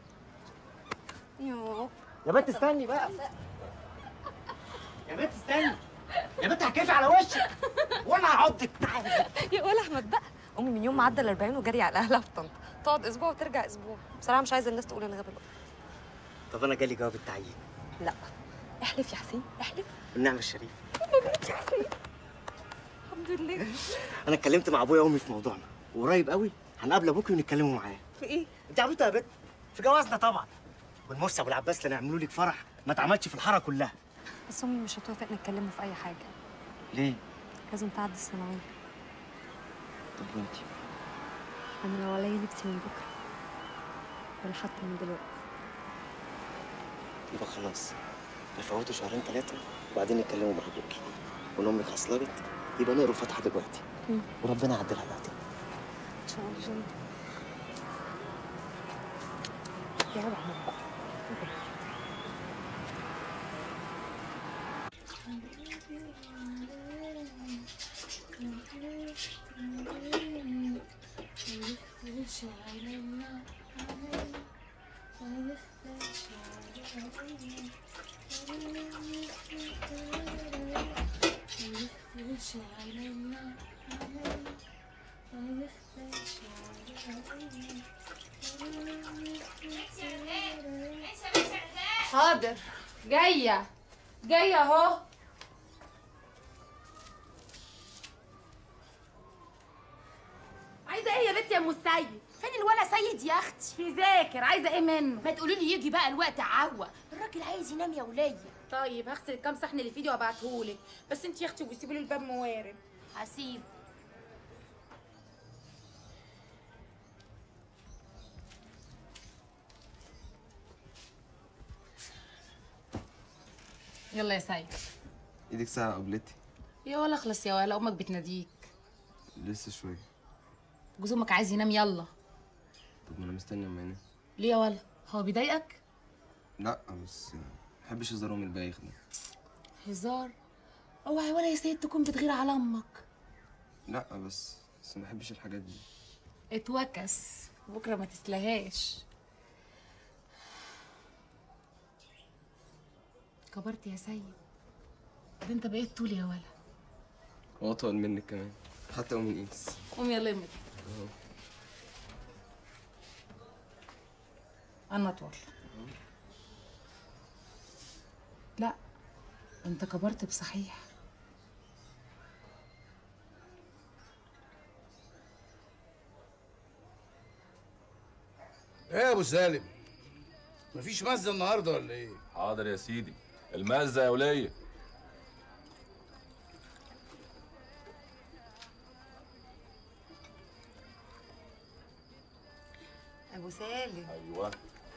يوه يا بنت استني بقى يا بنت استني يا بنت هكيفي على وشك وانا هعضك تعالي يا قول احمد بقى امي من يوم ما عدى ال 40 وجري على اهلها في طنطا تقعد اسبوع وترجع اسبوع بصراحه مش عايزه الناس تقول انا غبي بقى طب انا جالي جواب التعيين لا احلف يا حسين احلف والنعم الشريف مبروك يا حسين الحمد لله انا اتكلمت مع ابويا وامي في موضوعنا وقريب قوي هنقابل ابوكي ونتكلموا معاه في ايه؟ انت عبيطه يا بنت في جوازنا طبعا والمرسي ابو العباس اللي هيعملوا لك فرح ما اتعملش في الحاره كلها بس امي مش هتوافق نتكلموا في اي حاجه ليه لازم تعدي الثانويه طب وانت انا لو عليا نفسي من بكره ولا حتى من دلوقتي يبقى خلاص نفوتوا شهرين ثلاثه وبعدين نتكلموا مع ابوكي وان امك حصلت يبقى نقروا فاتحه دلوقتي مم. وربنا يعدلها بعدين ان شاء الله يا رب احمد بقى حاضر جايه جايه اهو عايزه ايه يا بنتي يا ام السيد فين الولا سيد يا اختي بيذاكر عايزه ايه منه ما تقولي لي يجي بقى الوقت عوة الراجل عايز ينام يا ولية طيب هغسل الكام صحن اللي في ايدي وابعتهولك بس انت يا اختي وسيبي لي الباب موارب هسيب يلا يا سيد ايدك ساعة قبلتي يا ولا اخلص يا ولا امك بتناديك لسه شوية جوز امك عايز ينام يلا طب ما انا مستني اما ينام ليه يا ولا هو بيضايقك لا بس محبش هزار امي البايخ ده هزار اوعي ولا يا سيد تكون بتغير على امك لا بس بس ما بحبش الحاجات دي اتوكس بكره ما تسلهاش كبرت يا سيد ده انت بقيت طول يا ولا واطول منك كمان حتى ام الانس قوم يا لمت أهو. انا طول لا انت كبرت بصحيح ايه يا ابو سالم مفيش مزه النهارده ولا ايه حاضر يا سيدي المزه يا وليه ابو سالم ايوه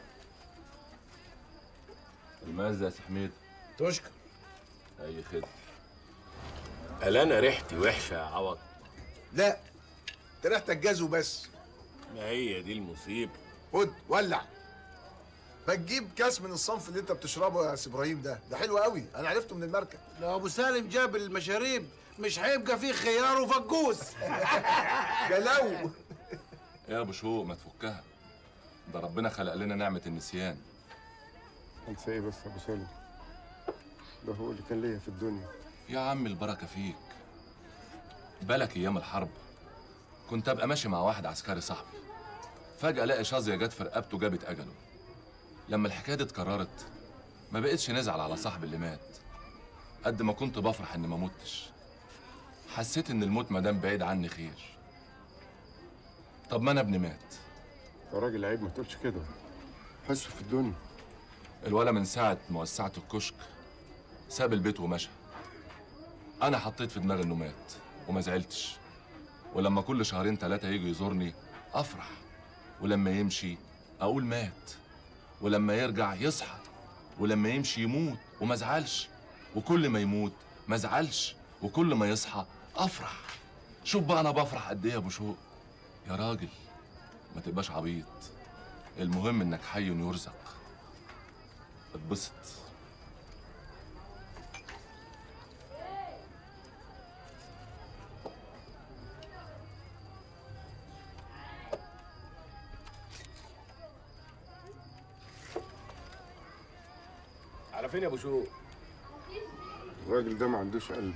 المزه يا سي حميد تشكر اي خدمه قال انا ريحتي وحشه يا عوض لا انت ريحتك جاز وبس ما هي دي المصيبه خد ولع ما تجيب كاس من الصنف اللي انت بتشربه يا سي ابراهيم ده ده حلو قوي انا عرفته من الماركه لو ابو سالم جاب المشاريب مش هيبقى فيه خيار وفجوس جلو ايه يا ابو شوق ما تفكها ده ربنا خلق لنا نعمه النسيان انسى ايه بس يا ابو سالم ده هو اللي كان ليا في الدنيا يا عم البركه فيك بالك ايام الحرب كنت ابقى ماشي مع واحد عسكري صاحبي فجاه الاقي شظيه جت في رقبته جابت اجله لما الحكايه دي اتكررت ما بقتش نزعل على صاحبي اللي مات قد ما كنت بفرح اني ما متش حسيت ان الموت ما دام بعيد عني خير طب ما انا ابني مات يا راجل عيب ما تقولش كده حسه في الدنيا الولا من ساعة ما وسعت الكشك ساب البيت ومشى أنا حطيت في دماغي إنه مات وما زعلتش ولما كل شهرين ثلاثة يجي يزورني أفرح ولما يمشي أقول مات ولما يرجع يصحى ولما يمشي يموت وما زعلش وكل ما يموت ما زعلش وكل ما يصحى أفرح شوف بقى أنا بفرح قد إيه يا أبو شوق يا راجل ما تبقاش عبيط المهم إنك حي يرزق اتبسط على فين يا ابو شوق الراجل ده ما عندوش قلب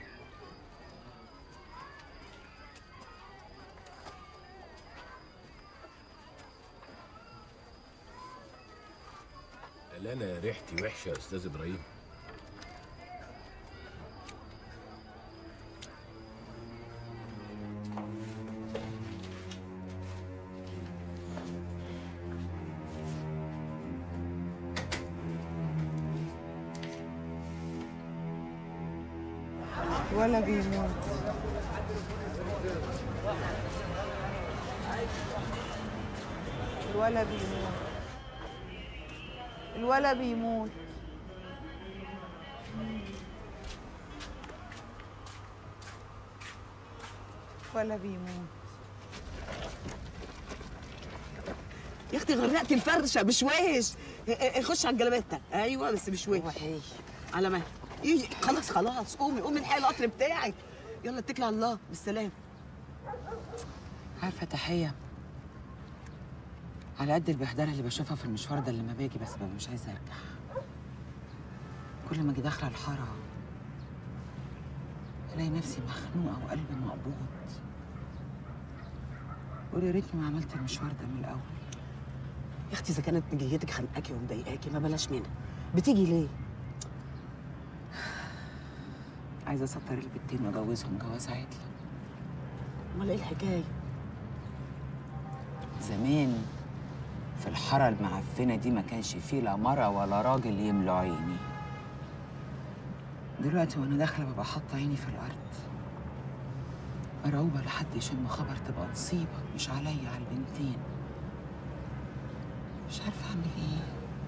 قال انا ريحتي وحشه يا استاذ ابراهيم ولا بيموت الولا بيموت الولا بيموت ولا بيموت يا اختي غرقت الفرشه مش وحش خش على الجلابته ايوه بس مش وحش على ما يجي خلاص خلاص قومي قومي الحقي القطر بتاعك يلا اتكلي على الله بالسلامه عارفه تحيه على قد البهدله اللي بشوفها في المشوار ده لما باجي بس ببقى مش عايزه ارجع كل ما اجي داخله الحاره الاقي نفسي مخنوقه وقلبي مقبوض قولي يا ريتني ما عملت المشوار ده من الاول يا اختي اذا كانت نجيتك خانقاكي ومضايقاكي ما بلاش منها بتيجي ليه عايزه اسطر البنتين واجوزهم جواز عادل امال ايه الحكايه زمان في الحاره المعفنه دي ما كانش فيه لا مره ولا راجل يملوا عيني دلوقتي وانا داخله ببقى حاطه عيني في الارض مرعوبه لحد يشم خبر تبقى مصيبه مش عليا على البنتين مش عارفه اعمل ايه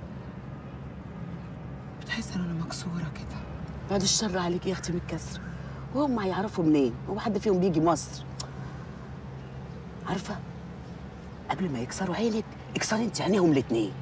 بتحس ان انا مكسوره كده بعد الشر عليك يا اختي من الكسر وهم هيعرفوا منين هو حد فيهم بيجي مصر عارفه قبل ما يكسروا عينك اكسري انت عينيهم الاتنين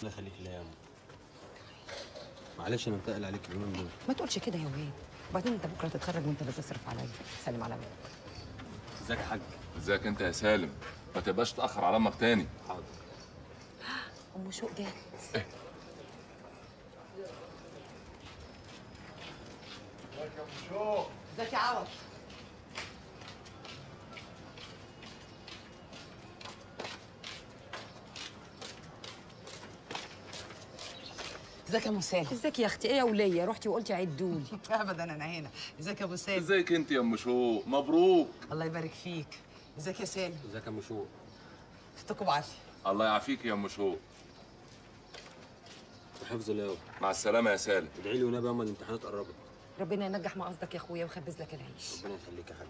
الله يخليك ليا يا أم. معلش انا متقل عليك اليومين دول ما تقولش كده يا واد وبعدين انت بكره تتخرج وانت اللي تصرف عليا سلم على مين ازيك يا حاج ازيك انت يا سالم ما تبقاش تاخر على امك تاني حاضر ام شوق جت ازيك يا عوض ازيك يا ام سالم ازيك يا اختي ايه يا وليه رحتي وقلتي عدولي ابدا انا هنا ازيك يا ابو سالم ازيك انت يا ام شوق مبروك الله يبارك فيك ازيك يا سالم ازيك يا ام شوق فتكم بعافيه الله يعافيك يا ام شوق وحفظ الله مع السلامه يا سالم ادعي لي ونبي اما الامتحانات قربت ربنا ينجح ما قصدك يا اخويا ويخبز لك العيش ربنا يخليك يا حاج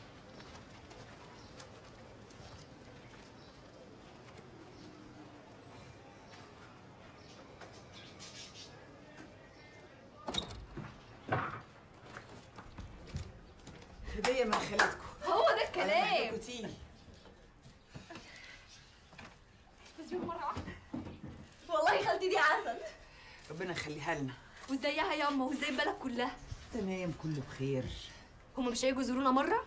هديه من خالتكم هو ده الكلام كتير بس بيهم مرة واحدة والله خالتي دي عسل ربنا يخليها لنا وازيها يا اما وازاي البلد كلها تمام كله بخير هما مش هيجوا يزورونا مرة؟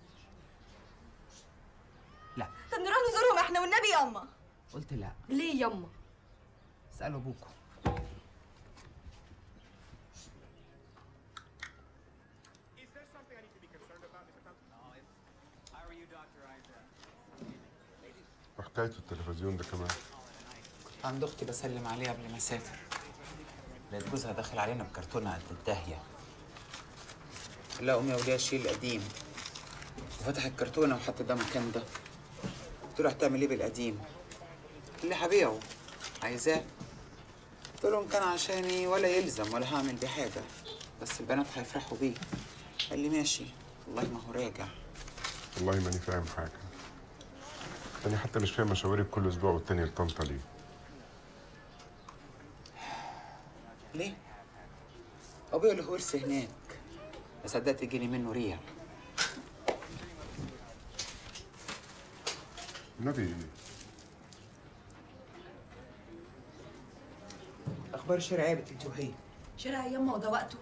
لا طب نروح نزورهم احنا والنبي يا اما قلت لا ليه يا اما؟ اسالوا ابوكم وحكاية التلفزيون ده كمان عند اختي بسلم عليها قبل ما اسافر لقيت جوزها داخل علينا بكرتونه قد الداهيه لا امي وليها شيل القديم وفتح الكرتونه وحط ده مكان ده قلت له هتعمل ايه بالقديم قال لي هبيعه عايزاه قلت له إن كان عشاني ولا يلزم ولا هعمل بيه حاجه بس البنات هيفرحوا بيه قال لي ماشي والله ما هو راجع والله ماني فاهم حاجة أنا حتى مش فاهم مشاويرك كل أسبوع والتاني لطنطا ليه ليه؟ أبويا له ورث هناك ما صدقت يجيني منه ريع النبي أخبار الشارع ايه انت وهي؟ شارع يا اما وده وقته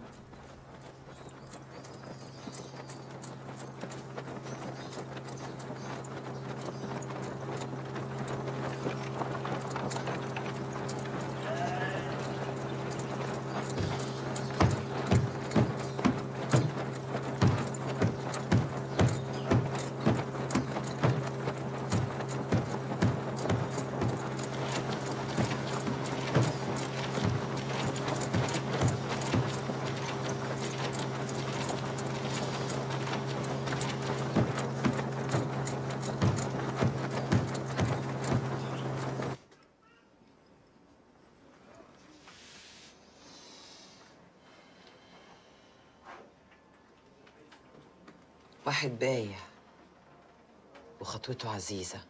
واحد بايع وخطوته عزيزة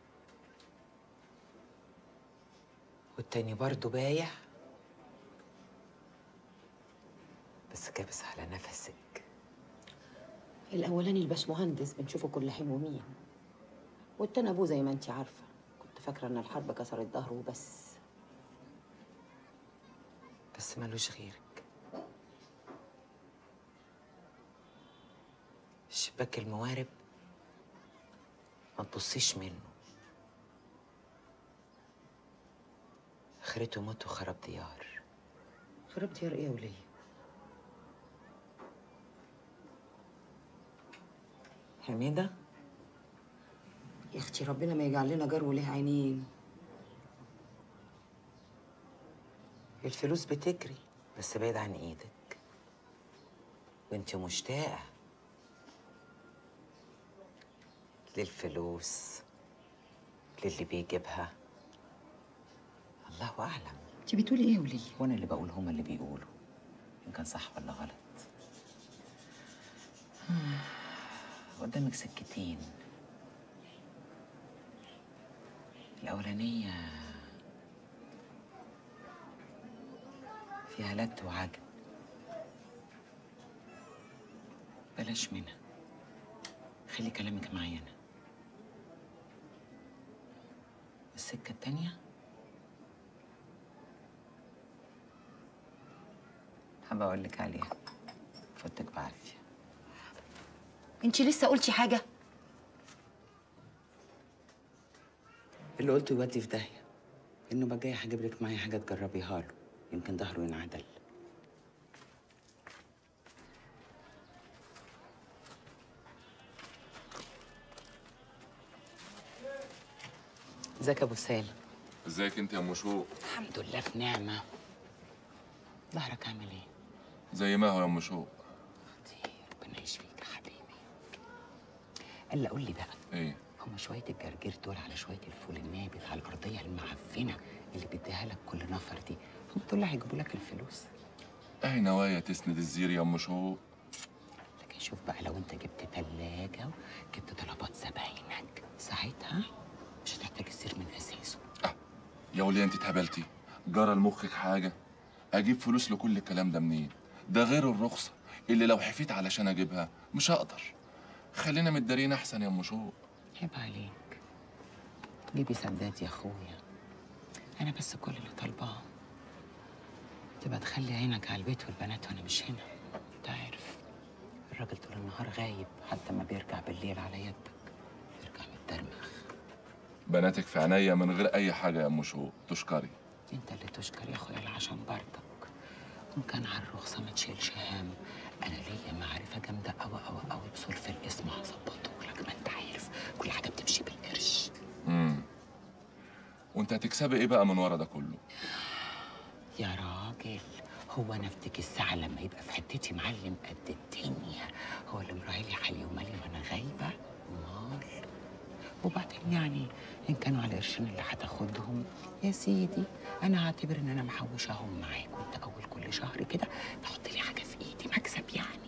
والتاني برضه بايع بس كابس على نفسك الاولاني الباشمهندس بنشوفه كل حين ومين والتاني ابوه زي ما انت عارفه كنت فاكره ان الحرب كسرت ظهره وبس بس ملوش غيرك شباك الموارب ما تبصيش منه اخرته موت وخراب ديار خرب ديار ايه يا وليه حميدة يا اختي ربنا ما يجعل لنا جار وله عينين الفلوس بتجري بس بعيد عن ايدك وانت مشتاقة للفلوس للي بيجيبها الله اعلم انت بتقولي ايه يا وليه وانا اللي بقول هما اللي بيقولوا ان كان صح ولا غلط قدامك سكتين الأولانية فيها لد وعجب بلاش منها خلي كلامك معايا أنا السكة التانية حابة أقول لك عليها فوتك بعافية انت لسه قلتي حاجه اللي قلته يودي في داهية إنه بقى جاي هجيب لك معايا حاجة تجربيها له يمكن ظهره ينعدل ازيك يا ابو سالم ازيك انت يا ام شوق الحمد لله في نعمة ظهرك عامل ايه؟ زي ما هو يا ام شوق ربنا يشفيك يا حبيبي الا قول لي بقى ايه هما شوية الجرجير دول على شوية الفول النابت على الأرضية المعفنة اللي بيديها لك كل نفر دي هم دول اللي هيجيبوا لك الفلوس اهي نوايا تسند الزير يا ام شوق لكن شوف بقى لو انت جبت تلاجة وجبت طلبات زباينك ساعتها مش هتحتاج السير من أساسه يا وليه انت اتهبلتي جرى لمخك حاجه اجيب فلوس لكل الكلام ده منين ده غير الرخصه اللي لو حفيت علشان اجيبها مش هقدر خلينا متدارين احسن يا ام شوق عيب عليك جيبي سداد يا اخويا انا بس كل اللي طالباه تبقى تخلي عينك على البيت والبنات وانا مش هنا انت عارف الراجل طول النهار غايب حتى ما بيرجع بالليل على يدك بيرجع متدرمخ بناتك في عينيا من غير اي حاجه يا ام شوق تشكري انت اللي تشكر يا اخويا العشان برضك وان كان على الرخصه ما تشيلش هم انا ليا معرفه جامده قوي قوي قوي بصرف الاسم هظبطه لك ما انت عارف كل حاجه بتمشي بالقرش امم وانت هتكسبي ايه بقى من ورا ده كله يا راجل هو انا افتكر الساعه لما يبقى في حتتي معلم قد الدنيا هو اللي مراعي لي حالي ومالي وانا غايبه امال وبعدين يعني ان كانوا على القرشين اللي هتاخدهم يا سيدي انا هعتبر ان انا محوشاهم معاك وانت اول كل شهر كده تحط لي حاجه في ايدي مكسب يعني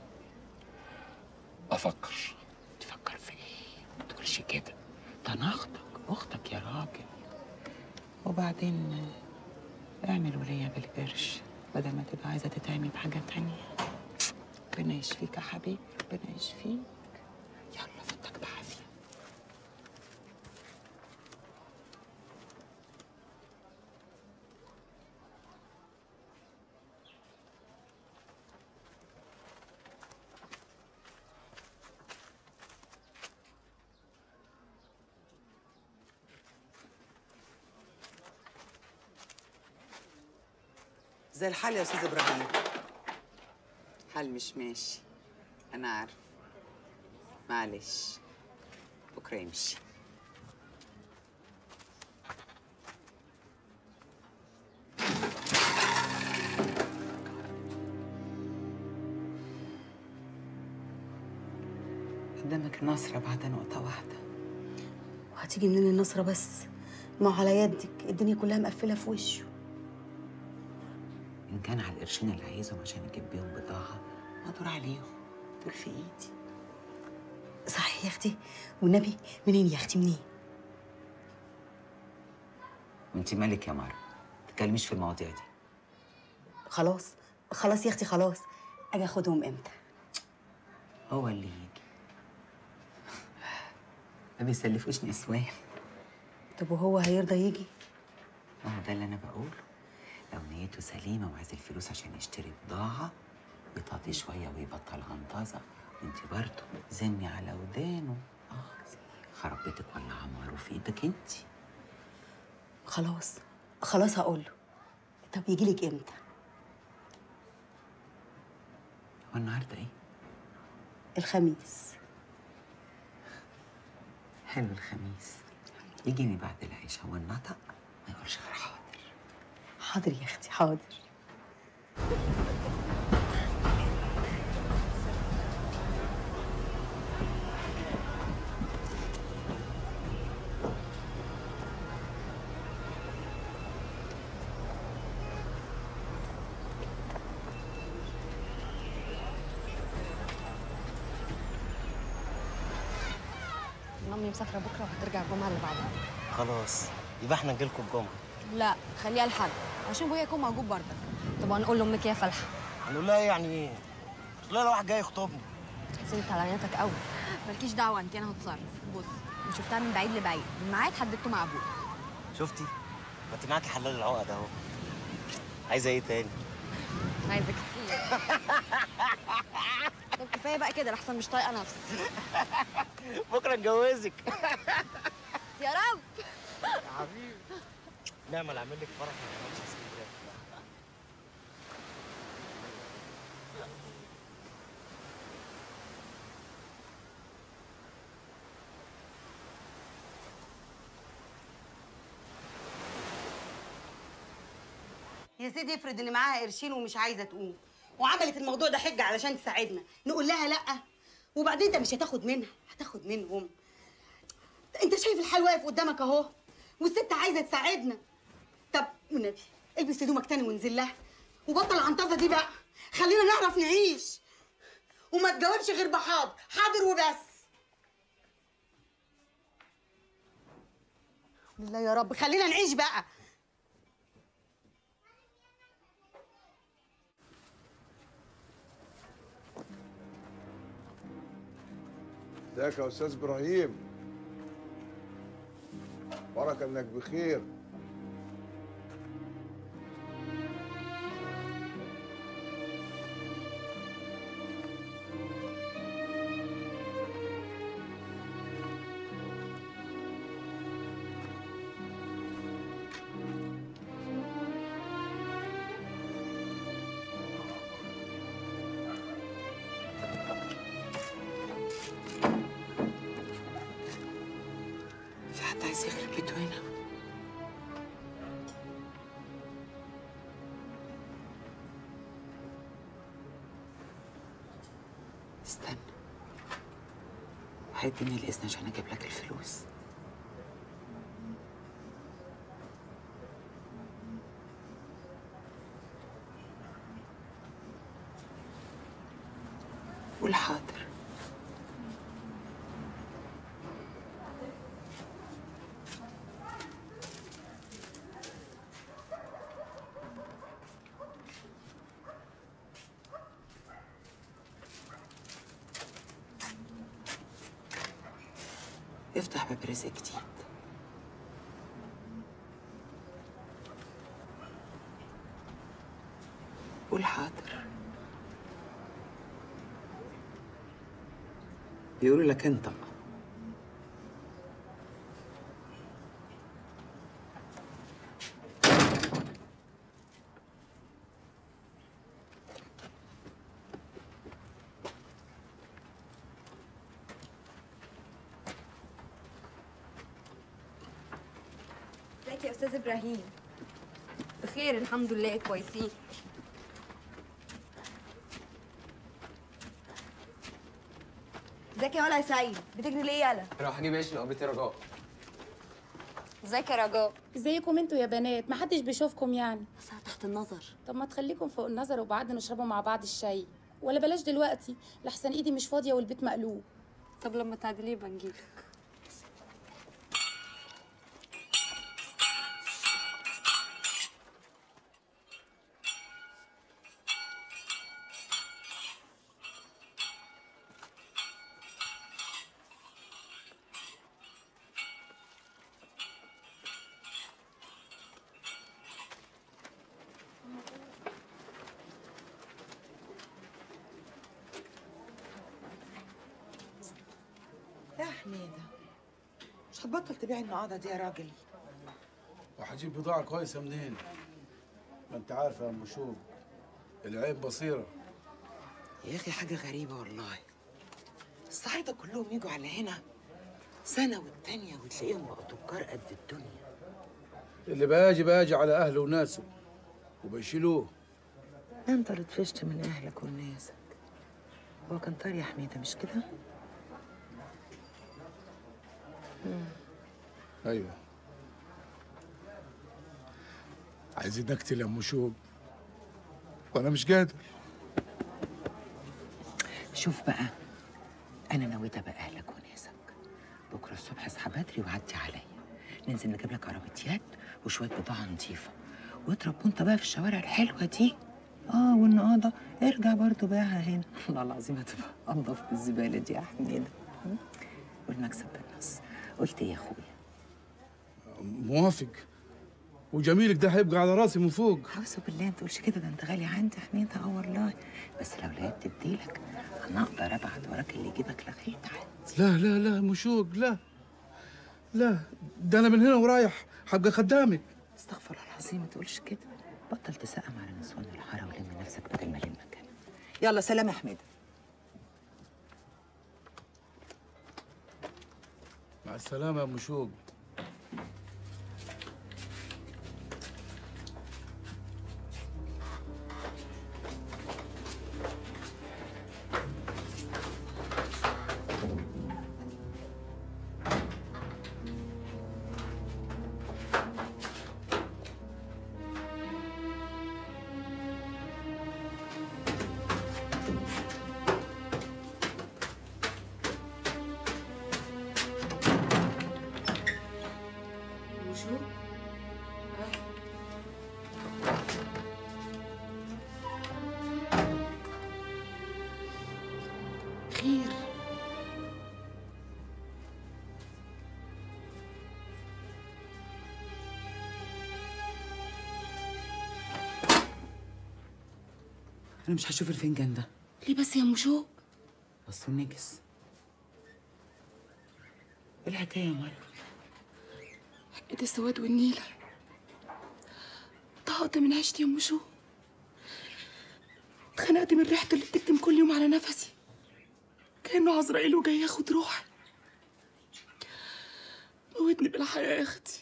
افكر تفكر في ايه ما تقولش كده ده انا اختك اختك يا راجل وبعدين اعمل ولية بالقرش بدل ما تبقى عايزه تتعمي بحاجه تانية ربنا يشفيك يا حبيبي ربنا يشفيك يلا فتك بعافيه زي الحال يا استاذ ابراهيم حال مش ماشي انا عارف معلش بكره يمشي قدامك نصرة بعد نقطة واحدة وهتيجي منين النصرة بس ما هو على يدك الدنيا كلها مقفلة في وشه إن كان على القرشين اللي عايزهم عشان أجيب بيهم بضاعة مقدور عليهم دول في إيدي صحيح يا اختي والنبي منين يا اختي منين وأنت مالك يا مرة تتكلميش في المواضيع دي خلاص خلاص يا اختي خلاص اجي اخدهم امتى هو اللي يجي ما بيسلفوش نسوان طب وهو هيرضى يجي ما هو ده اللي أنا بقوله لو نيته سليمة وعايز الفلوس عشان يشتري بضاعة يطاطي شوية ويبطل غنطازة وانت برضه زني على ودانه اه خرب بيتك ولا عماره في ايدك انت خلاص خلاص هقول له طب يجي لك امتى هو النهارده ايه؟ الخميس حلو الخميس يجيني بعد العشاء والنطق ما يقولش غير حاضر حاضر يا اختي حاضر مامي مسافرة بكرة وهترجع الجمعة اللي بعدها خلاص يبقى احنا نجيلكم الجمعة لا خليها لحد عشان ابويا يكون موجود برضك طب هنقول لامك يا فلحة هنقول لها يعني ايه؟ تقول لها واحد جاي يخطبني انت على عينتك قوي مالكيش دعوة انت انا هتصرف بص انا شفتها من بعيد لبعيد الميعاد حددته مع ابويا شفتي؟ ما انت معاكي حلال العقد اهو عايزه ايه تاني؟ عايزه كتير طب كفايه بقى كده لحسن مش طايقه نفسي بكره اتجوزك يا رب يا حبيبي نعمل اعمل لك فرح ما تعملش اسكندريه يا سيدي افرض اللي معاها قرشين ومش عايزه تقوم وعملت الموضوع ده حجه علشان تساعدنا نقول لها لا وبعدين انت مش هتاخد منها هتاخد منهم انت شايف الحال واقف قدامك اهو والست عايزه تساعدنا طب والنبي البس هدومك تاني وانزل لها وبطل العنطزه دي بقى خلينا نعرف نعيش وما تجاوبش غير بحاضر حاضر وبس لله يا رب خلينا نعيش بقى ازيك يا استاذ ابراهيم بركه انك بخير في حد عايز يخرب بيته هنا استنى هيديني الإذن عشان أجيب لك الفلوس قول حاضر افتح باب رزق جديد قول حاضر بيقولوا لك انطق ازيك يا استاذ ابراهيم بخير الحمد لله كويسين ازيك يا ولا يا سعيد بتجري ليه يالا راح اجيب عيش لقبتي رجاء ازيك يا رجاء ازيكم انتوا يا بنات محدش بيشوفكم يعني بس تحت النظر طب ما تخليكم فوق النظر وبعد نشربوا مع بعض الشاي ولا بلاش دلوقتي لحسن ايدي مش فاضيه والبيت مقلوب طب لما تعدلي بنجيلك يا حميدة مش هتبطل تبيع النقاضة دي يا راجل وهجيب بضاعة كويسة منين؟ ما انت عارفة يا ام شوق العين بصيرة يا أخي حاجة غريبة والله الصعايدة كلهم يجوا على هنا سنة والتانية وتلاقيهم بقوا تجار قد الدنيا اللي باجي باجي على أهله وناسه وبيشيلوه انت اللي طفشت من اهلك وناسك هو كان طار يا حميدة مش كده؟ مم. أيوه عايزين نقتل يا ام شوق وأنا مش قادر شوف بقى انا نويت ابقى اهلك وناسك بكره الصبح اصحى بدري وعدي عليا ننزل نجيب لك عربيه يد وشويه بضاعه نظيفه واضرب وانت بقى في الشوارع الحلوه دي اه والنقاضه ارجع برضو بيعها هنا والله العظيم هتبقى انضف من الزباله دي يا حميده م? والمكسب بالنص قلت ايه يا اخويا موافق وجميلك ده هيبقى على راسي من فوق اعوذ بالله ما تقولش كده ده انت غالي عندي حميد اه والله بس لو لقيت بديلك انا اقدر ابعت وراك اللي يجيبك لغايه عندي لا لا لا مشوق لا لا ده انا من هنا ورايح هبقى خدامك استغفر الله العظيم ما تقولش كده بطل تسقم على نسوان الحاره ولم نفسك بدل ما لمك يلا سلام يا حميد مع السلامه يا مشوق وشو؟ خير انا مش هشوف الفنجان ده ليه بس يا مشوق بس نجس ايه الحكايه يا مريم حقة السواد والنيلة طهقت من عيشتي يا مشوق اتخنقت من ريحته اللي بتكتم كل يوم على نفسي كأنه عزرائيل وجاي ياخد روحي موتني بالحياة يا اختي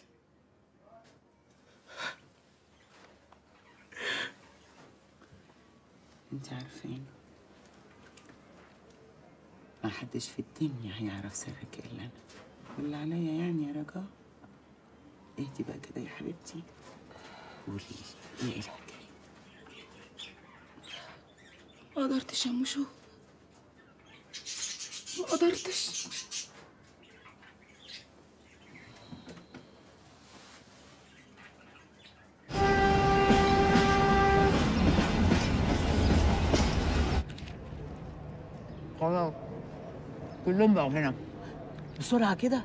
انت عارفين ما حدش في الدنيا هيعرف سرك الا انا واللي عليا يعني يا رجاء اهدي بقى كده يا حبيبتي قولي لي ايه الحكايه ما قدرتش يا مشو ما قدرتش خلاص كلهم بقوا هنا بسرعه كده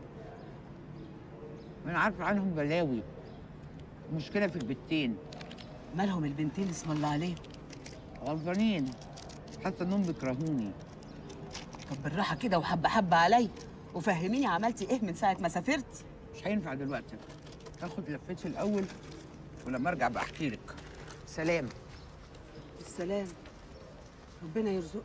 انا عارفه عنهم بلاوي مشكله في البتين مالهم البنتين اسم الله عليهم غلطانين حاسه انهم بيكرهوني طب بالراحه كده وحبه حبه عليا وفهميني عملتي ايه من ساعه ما سافرتي مش هينفع دلوقتي هاخد لفتي الاول ولما ارجع بقى احكي لك سلام السلام ربنا يرزقك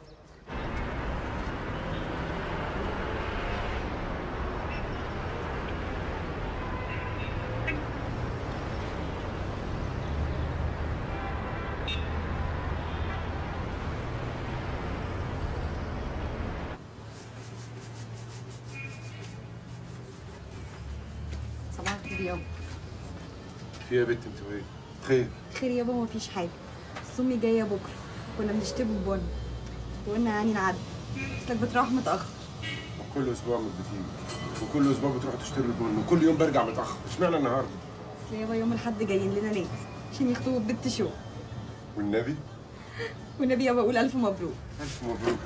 صباح الخير يابا في إيه يا بنت انت وايه خير خير يابا مفيش حاجة بس أمي جاية بكرة كنا بنشتري بون وقلنا يعني نعدي أصلك بتروح متأخر كل اسبوع ما بتيجي وكل اسبوع بتروح تشتري البن وكل يوم برجع متاخر اشمعنى النهارده أصل يابا يوم الحد جايين لنا ناس عشان يخطبوا بنت شو والنبي والنبي يابا أقول ألف مبروك الف مبروك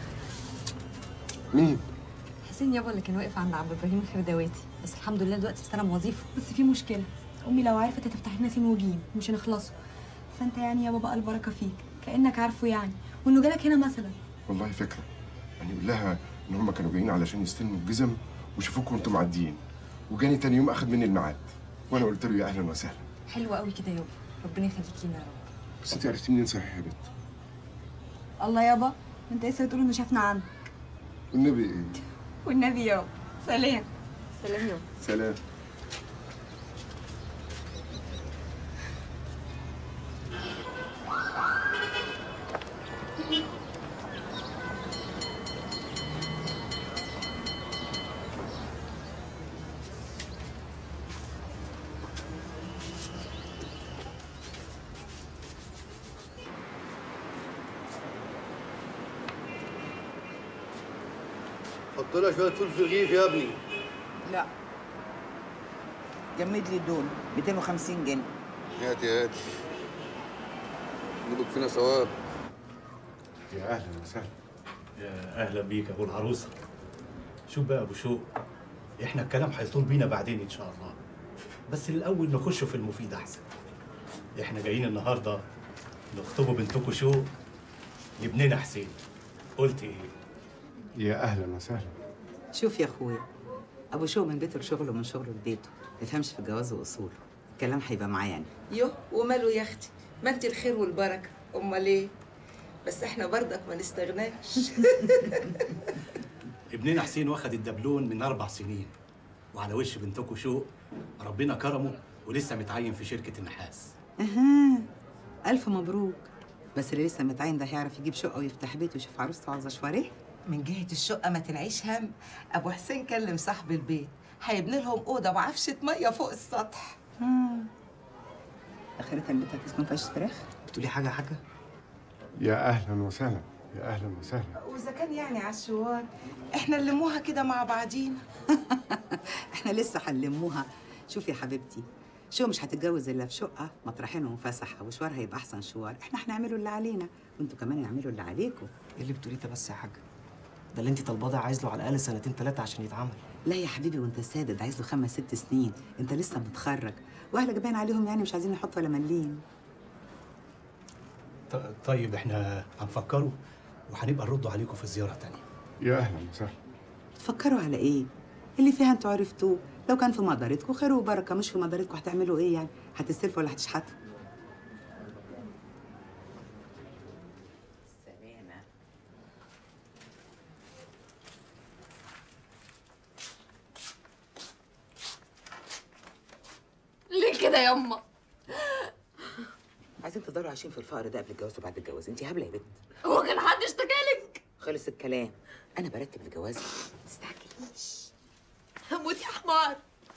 مين حسين يابا اللي كان واقف عند عبد الرحيم الخردواتي بس الحمد لله دلوقتي استلم وظيفة بس في مشكلة أمي لو عرفت هتفتح لنا سين وجيم مش هنخلصوا فأنت يعني يابا بقى البركة فيك كأنك عارفه يعني وإنه جالك هنا مثلا والله فكره يعني قول لها ان هم كانوا جايين علشان يستلموا الجزم وشافوكوا وانتم معديين وجاني تاني يوم اخد مني الميعاد وانا قلت له يا اهلا وسهلا حلو قوي كده يابا ربنا يخليك لينا يا رب بس انت عرفتي منين صحيح يا بنت الله يابا انت لسه بتقول انه شافنا عنك والنبي ايه والنبي يابا سلام سلام يابا سلام حط لها شويه فول في الرغيف يا ابني لا جمد لي الدول 250 جنيه هاتي هاتي نبقى فينا ثواب يا اهلا وسهلا يا اهلا بيك يا ابو العروسه شوف بقى يا ابو شوق احنا الكلام هيطول بينا بعدين ان شاء الله بس الاول نخش في المفيد احسن احنا جايين النهارده نخطبوا بنتكم شو لابننا حسين قلت ايه يا اهلا وسهلا شوف يا اخويا ابو شو من بيته لشغله ومن شغله لبيته ما يفهمش في الجواز واصوله الكلام هيبقى معاه يعني يو وماله يا اختي ما انت الخير والبركه امال ايه بس احنا برضك ما نستغناش ابننا حسين واخد الدبلون من اربع سنين وعلى وش بنتكم شو ربنا كرمه ولسه متعين في شركه النحاس اها الف مبروك بس اللي لسه متعين ده هيعرف يجيب شقه ويفتح بيت ويشوف عروسته عاوزه شواريه من جهه الشقه ما تنعيش هم ابو حسين كلم صاحب البيت هيبني لهم اوضه وعفشه ميه فوق السطح اخرتها البيت هتسكن فيهاش فراخ بتقولي حاجه يا حاجه يا اهلا وسهلا يا اهلا وسهلا واذا كان يعني على الشوار احنا نلموها كده مع بعضينا احنا لسه هنلموها شوف يا حبيبتي شو مش هتتجوز الا في شقه مطرحينهم فسحه وشوار هيبقى احسن شوار احنا هنعمله اللي علينا وانتوا كمان اعملوا اللي عليكم ايه اللي بتقوليه ده بس يا حاجه ده اللي انت طالباه ده عايز له على الاقل سنتين ثلاثه عشان يتعمل لا يا حبيبي وانت سادد عايز له خمس ست سنين انت لسه متخرج واهلك باين عليهم يعني مش عايزين نحط ولا مليم ط- طيب احنا هنفكروا وهنبقى نردوا عليكم في زياره تانية يا اهلا وسهلا تفكروا على ايه اللي فيها انتوا عرفتوه لو كان في مقدرتكم خير وبركه مش في مقدرتكم هتعملوا ايه يعني هتستلفوا ولا هتشحتوا سلامة ليه كده ياما عايزين تفضلوا عايشين في الفقر ده قبل الجواز وبعد الجواز انت هبله يا بنت هو كان حد اشتكالك خلص الكلام انا برتب الجواز ما تستعجليش هموت يا حمار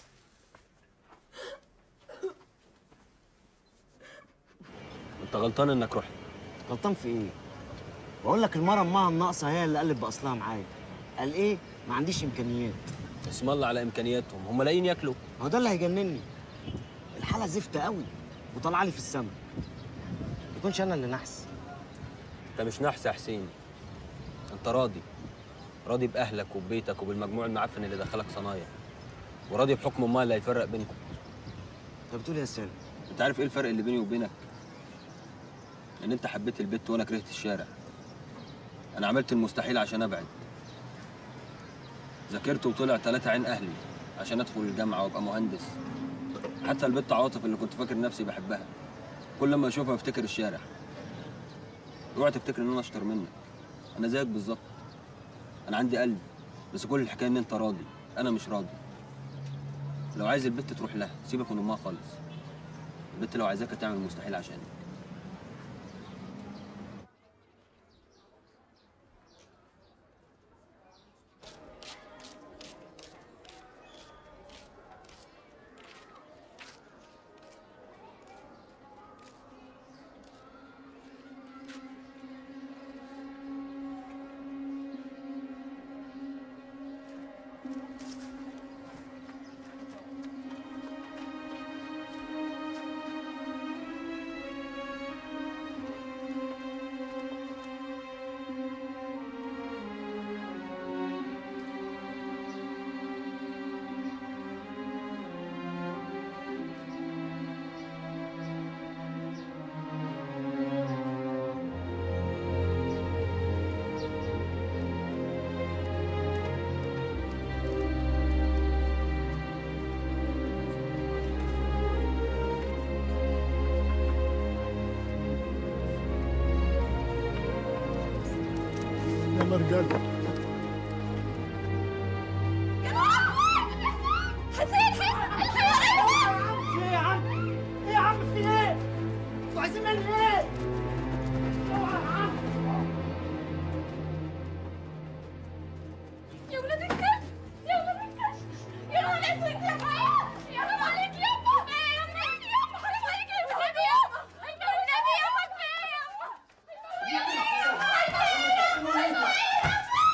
انت غلطان انك رحت غلطان في ايه بقول لك المره امها الناقصه هي اللي قلب باصلها معايا قال ايه ما عنديش امكانيات اسم الله على امكانياتهم هم لاقيين ياكلوا هو ده اللي هيجنني الحاله زفت قوي وطالعه لي في السما يكونش انا اللي نحس انت مش نحس يا حسين انت راضي راضي باهلك وببيتك وبالمجموع المعفن اللي دخلك صنايع وراضي بحكم امها اللي هيفرق بينكم انت بتقول إيه يا سالم انت عارف ايه الفرق اللي بيني وبينك ان انت حبيت البيت وانا كرهت الشارع انا عملت المستحيل عشان ابعد ذاكرت وطلع ثلاثة عين اهلي عشان ادخل الجامعه وابقى مهندس حتى البت عاطف اللي كنت فاكر نفسي بحبها كل ما اشوفها افتكر الشارع اوعى تفتكر ان انا اشطر منك انا زيك بالظبط انا عندي قلب بس كل الحكايه ان انت راضي انا مش راضي لو عايز البت تروح لها سيبك من امها خالص البت لو عايزاك تعمل المستحيل عشانك يلا رجاله حسين حسين ايه يا عم ايه يا عم في ايه انتوا عايزين مني ايه اوعى يا عم يا ولاد الكلب يا ولاد الكلب يا نهار اسود يا حياة يا حرام عليك يابا يا والنبي يابا حرام عليك يا والنبي يابا والنبي يابا كفايه يابا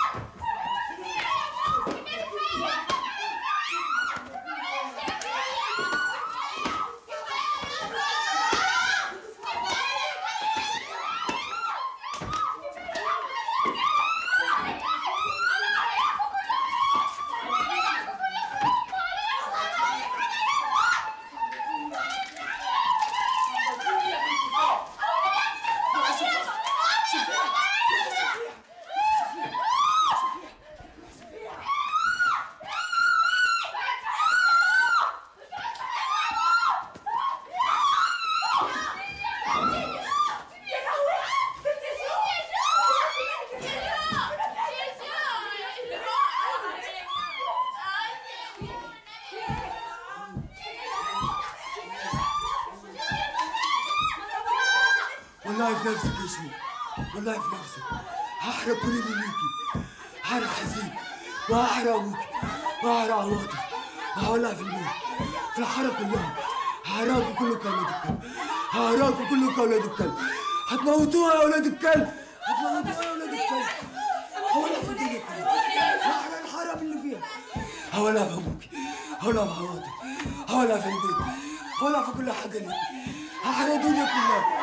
في نفسك يا شو والله في نفسك هحرق كل اللي ليكي هحرق حسين وهحرق ابوكي وهحرق عواطف وهولع في البيت في الحاره كلها هحرقكم كلكم يا ولاد الكلب هحرقكم كلكم يا ولاد الكلب هتموتوها يا ولاد الكلب هتموتوها يا ولاد الكلب هولع في الدنيا كلها هحرق الحرام اللي فيها هولع في ابوكي هولع في عواطف هولع في البيت هولع في كل حاجه ليكي هحرق الدنيا كلها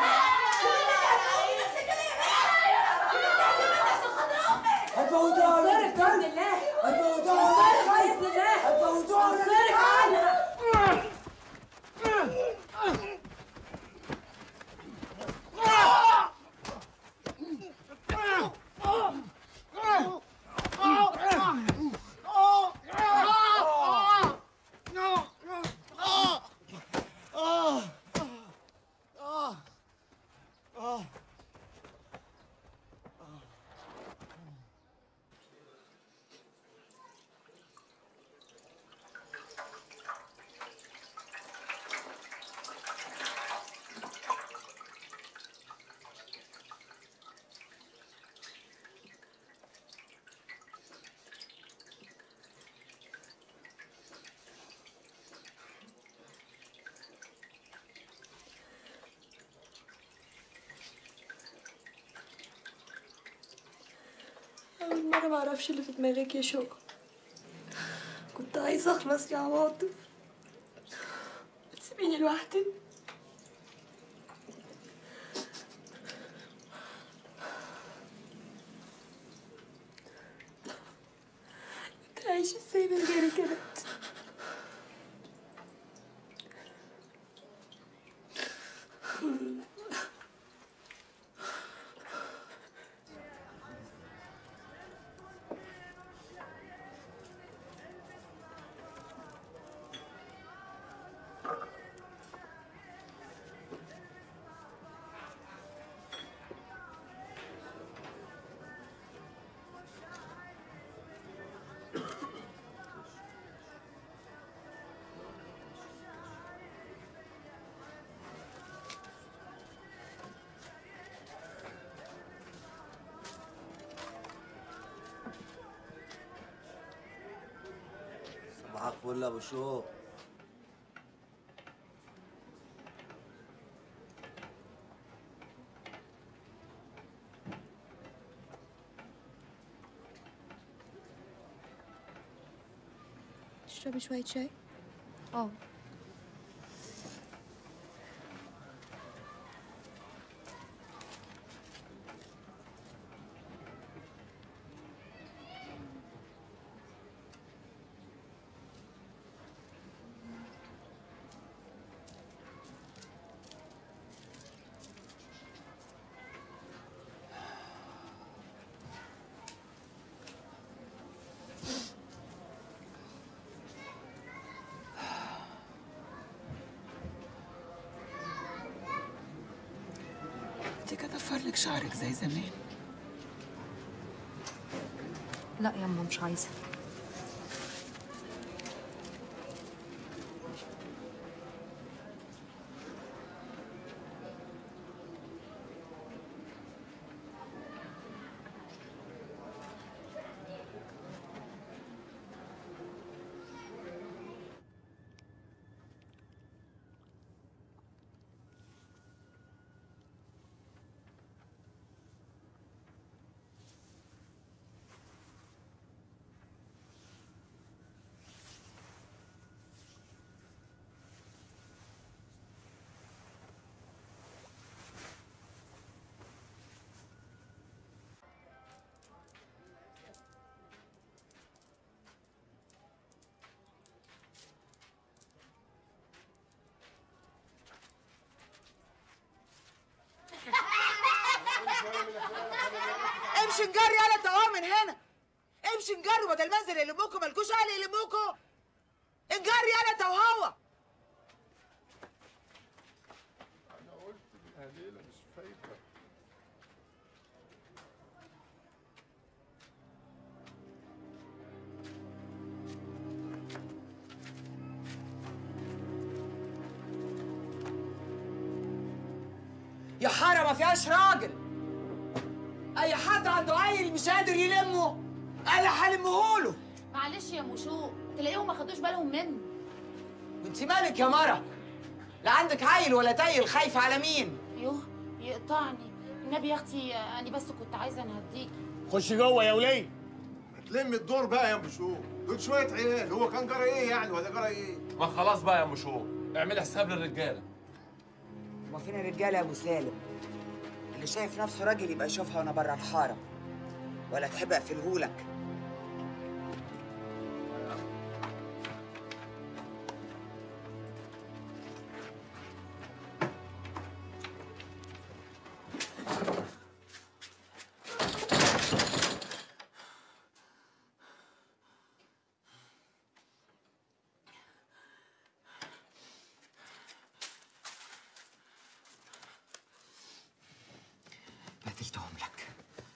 هتموتوها يا ولاد الكلب هتموتوها يا ولاد الكلب هتموتوها يا ولاد الكلب أول مرة معرفش اللي في دماغك يا شو كنت عايزة أخلص يا عواطف تسيبيني لوحدي كنت عايشة ازاي من غيري كده صباحك فل يا ابو شو تشربي شوية شاي؟ اه انت كده فرلك شعرك زي زمان لا يما مش عايزه امشي نجري يالا تواه من هنا امشي نجري بدل ما انزل يلموكوا مالكوش اهل يلموكوا انجري يالا توهوه انا قلت انها ليله مش فايته يا حاره ما فيهاش راجل اي حد عنده عيل مش قادر يلمه انا هلمهوله معلش يا مشوق تلاقيهم ما خدوش بالهم منه وانت مالك يا مره لا عندك عيل ولا تايل خايفه على مين يوه يقطعني النبي يا اختي انا بس كنت عايزه انهديكي خش جوه يا وليه تلم الدور بقى يا مشوق دول شويه عيال هو كان جرى ايه يعني ولا جرى ايه ما خلاص بقى يا مشوق اعمل حساب للرجاله هو فين الرجاله يا ابو سالم اللي شايف نفسه راجل يبقى يشوفها وانا بره الحاره ولا تحب اقفلهولك بهدلتهم لك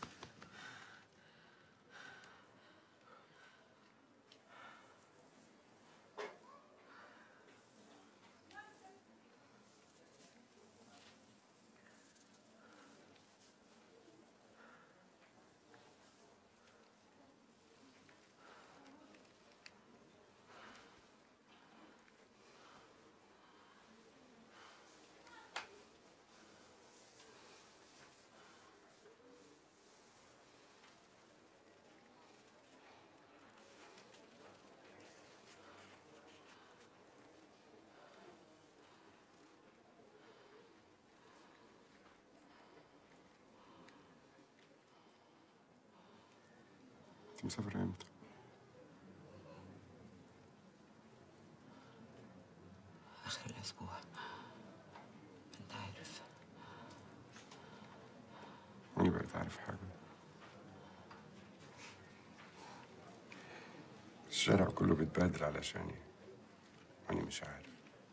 انت مسافر امتى؟ اخر الاسبوع انت عارف أنا بقيت عارف حاجة الشارع كله بيتبهدل علشاني أنا مش عارف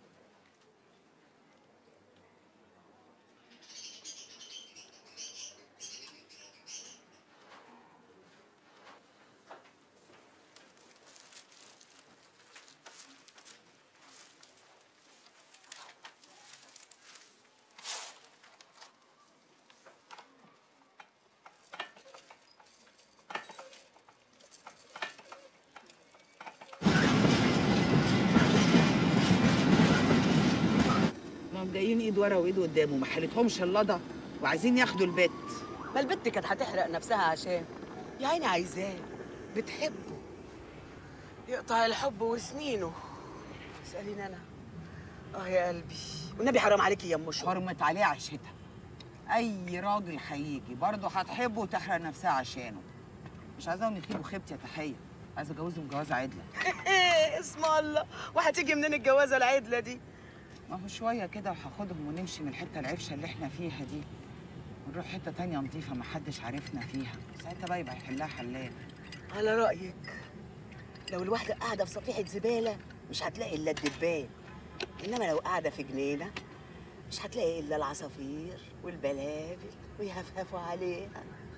ما هم جايين ايد ورا وايد قدام وما حلتهمش اللضا وعايزين ياخدوا البيت ما البت كانت هتحرق نفسها عشان يا عيني عايزاه بتحبه يقطع الحب وسنينه اسأليني انا اه يا قلبي والنبي حرام عليكي يا ام شو حرمت عليه عيشتها اي راجل هيجي برضه هتحبه وتحرق نفسها عشانه مش عايزاهم يخيبوا خيبتي يا تحيه عايزه اجوزهم جوازه عدله اسم الله وهتيجي منين الجوازه العدله دي ما هو شويه كده وهاخدهم ونمشي من الحته العفشه اللي احنا فيها دي ونروح حته تانية نظيفه محدش عارفنا فيها ساعتها بقى يبقى يحلها حلال على رايك لو الواحده قاعده في صفيحه زباله مش هتلاقي الا الدبان انما لو قاعده في جنينه مش هتلاقي الا العصافير والبلابل ويهفهفوا عليها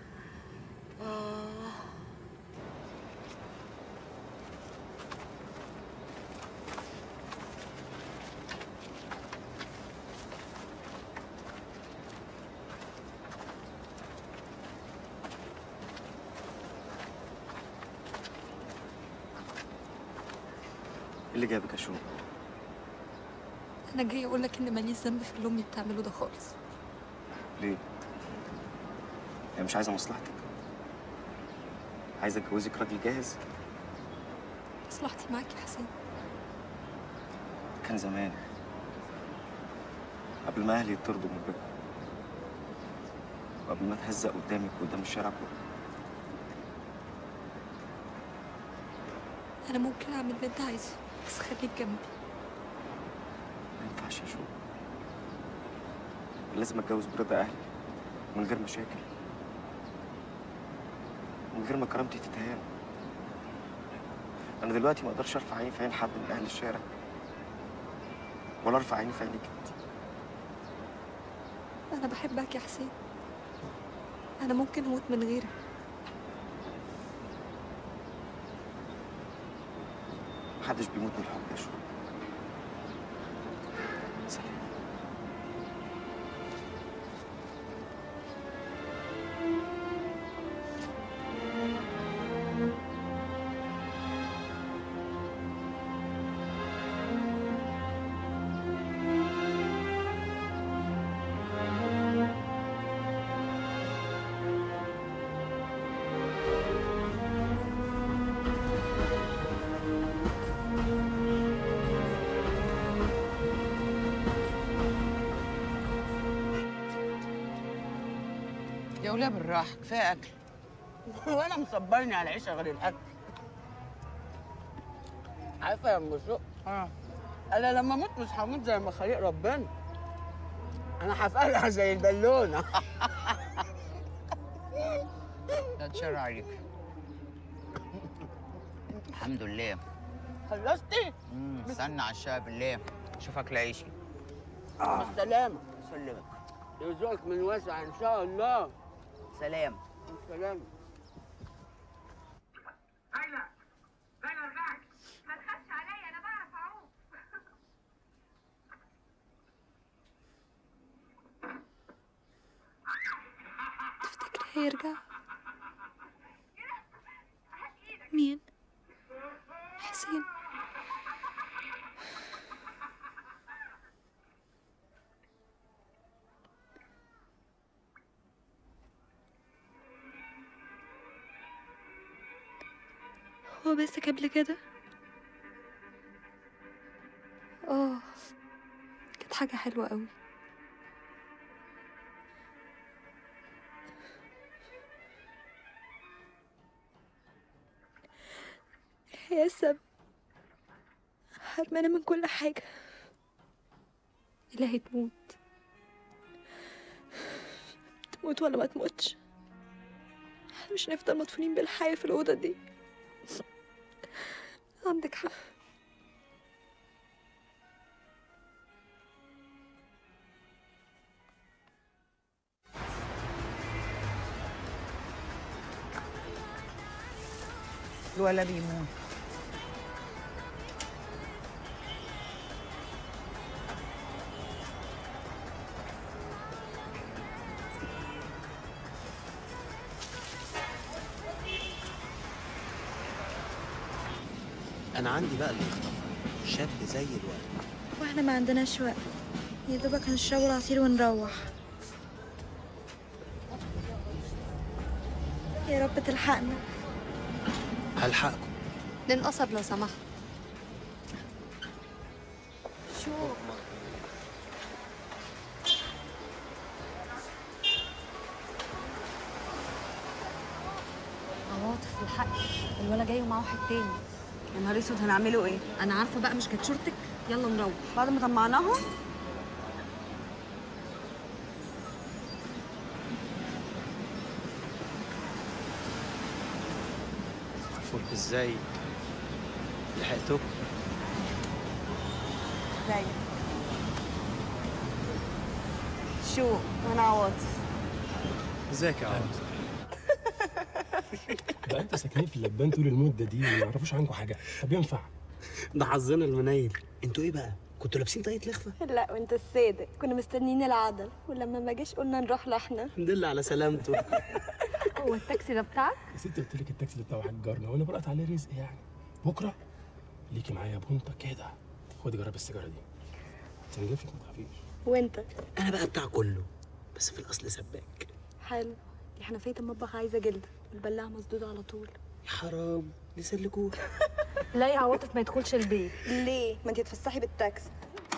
آه. ايه اللي جابك يا شو؟ انا جاي اقول لك ان ماليش ذنب في اللي امي بتعمله ده خالص ليه؟ هي مش عايزة مصلحتك عايزة اتجوزك راجل جاهز مصلحتي معاك يا حسين كان زمان قبل ما اهلي يطردوا من بيتكم وقبل ما اتهزق قدامك وقدام الشارع كله انا ممكن اعمل اللي انت عايزه بس خليك جنبي ما ينفعش يا شو لازم اتجوز برضا اهلي من غير مشاكل من غير ما كرامتي تتهان انا دلوقتي ما اقدرش ارفع عيني في عين حد من اهل الشارع ولا ارفع عيني في عينيك انت انا بحبك يا حسين انا ممكن اموت من غيرك محدش بيموت من الحب يا شو سلام يا وليه بالراحه كفايه اكل وانا مصبرني على العيشه غير الاكل عارفه يا ام شوق اه انا لما اموت مش هموت زي ما خليق ربنا انا هفقلع زي البالونه لا تشر عليك الحمد لله خلصتي؟ مم، استنى على الشقه بالله اشوفك لعيشي مع السلامه سلمك يرزقك من واسع ان شاء الله سلام سلام هيرجع مين حسين هو بس قبل كده اه كانت حاجة حلوة قوي هي السبب حرمانة من كل حاجة إلهي تموت تموت ولا ما تموتش احنا مش هنفضل مدفونين بالحياة في الأوضة دي عندك حق الولا بيموت انا عندي بقى اللي يخطف شاب زي الورد واحنا ما عندناش وقت يا دوبك هنشرب العصير ونروح يا رب تلحقنا هلحقكم ننقصب لو سمحت شو عواطف الحق الولا جاي ومعاه واحد تاني يا نهار اسود هنعمله ايه؟ انا عارفه بقى مش كانت شورتك يلا نروح بعد ما طمعناهم فل ازاي لحقتكم ازاي شو انا عواطف ازيك يا عمر ده انت ساكنين في اللبان طول المده دي ما يعرفوش عنكم حاجه طب ينفع ده حظنا المنيل انتوا ايه بقى كنتوا لابسين طاقية لخفة لا وانت الصادق كنا مستنيين العدل ولما ما جاش قلنا نروح لحنا الحمد لله على سلامته هو التاكسي ده بتاعك؟ يا ستي قلت لك التاكسي ده بتاع واحد جارنا وانا برقت عليه رزق يعني بكره ليكي معايا بونطه كده خدي جرب السيجاره دي تنجفك ما تخافيش وانت انا بقى بتاع كله بس في الاصل سباك حلو دي حنفية المطبخ عايزة جلدة والبلاعة مسدودة على طول يا حرام نسلكوه لا يا عواطف ما يدخلش البيت ليه؟ ما انت تفسحي بالتاكسي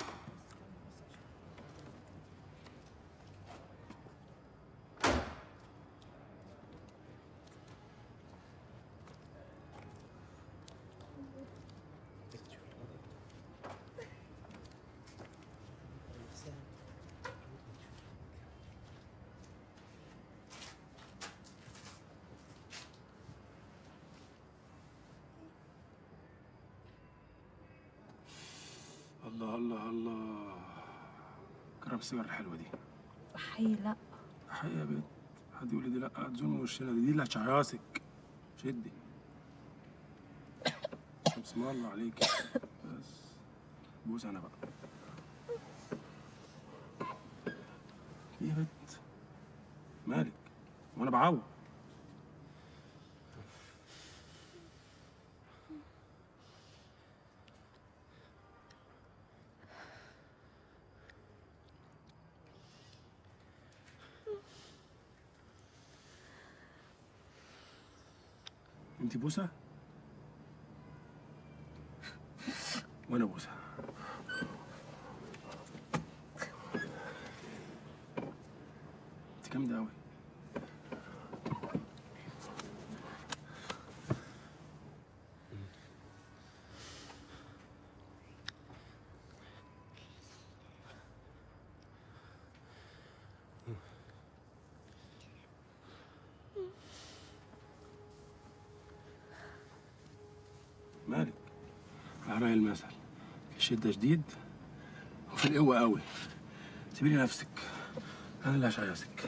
الله الله الله جرب السيجاره الحلوه دي حي لا حقيقة يا بنت حد يقول لي دي لا هتزول من وشنا دي دي اللي هتشعيصك شدي بسم الله عليك بس بوس انا بقى ايه يا بنت مالك وانا بعوق انت بوسه وانا بوسه انت جامده قوي رأي المثل في الشدة شديد وفي القوة قوي سيبي لي نفسك أنا اللي هشيصك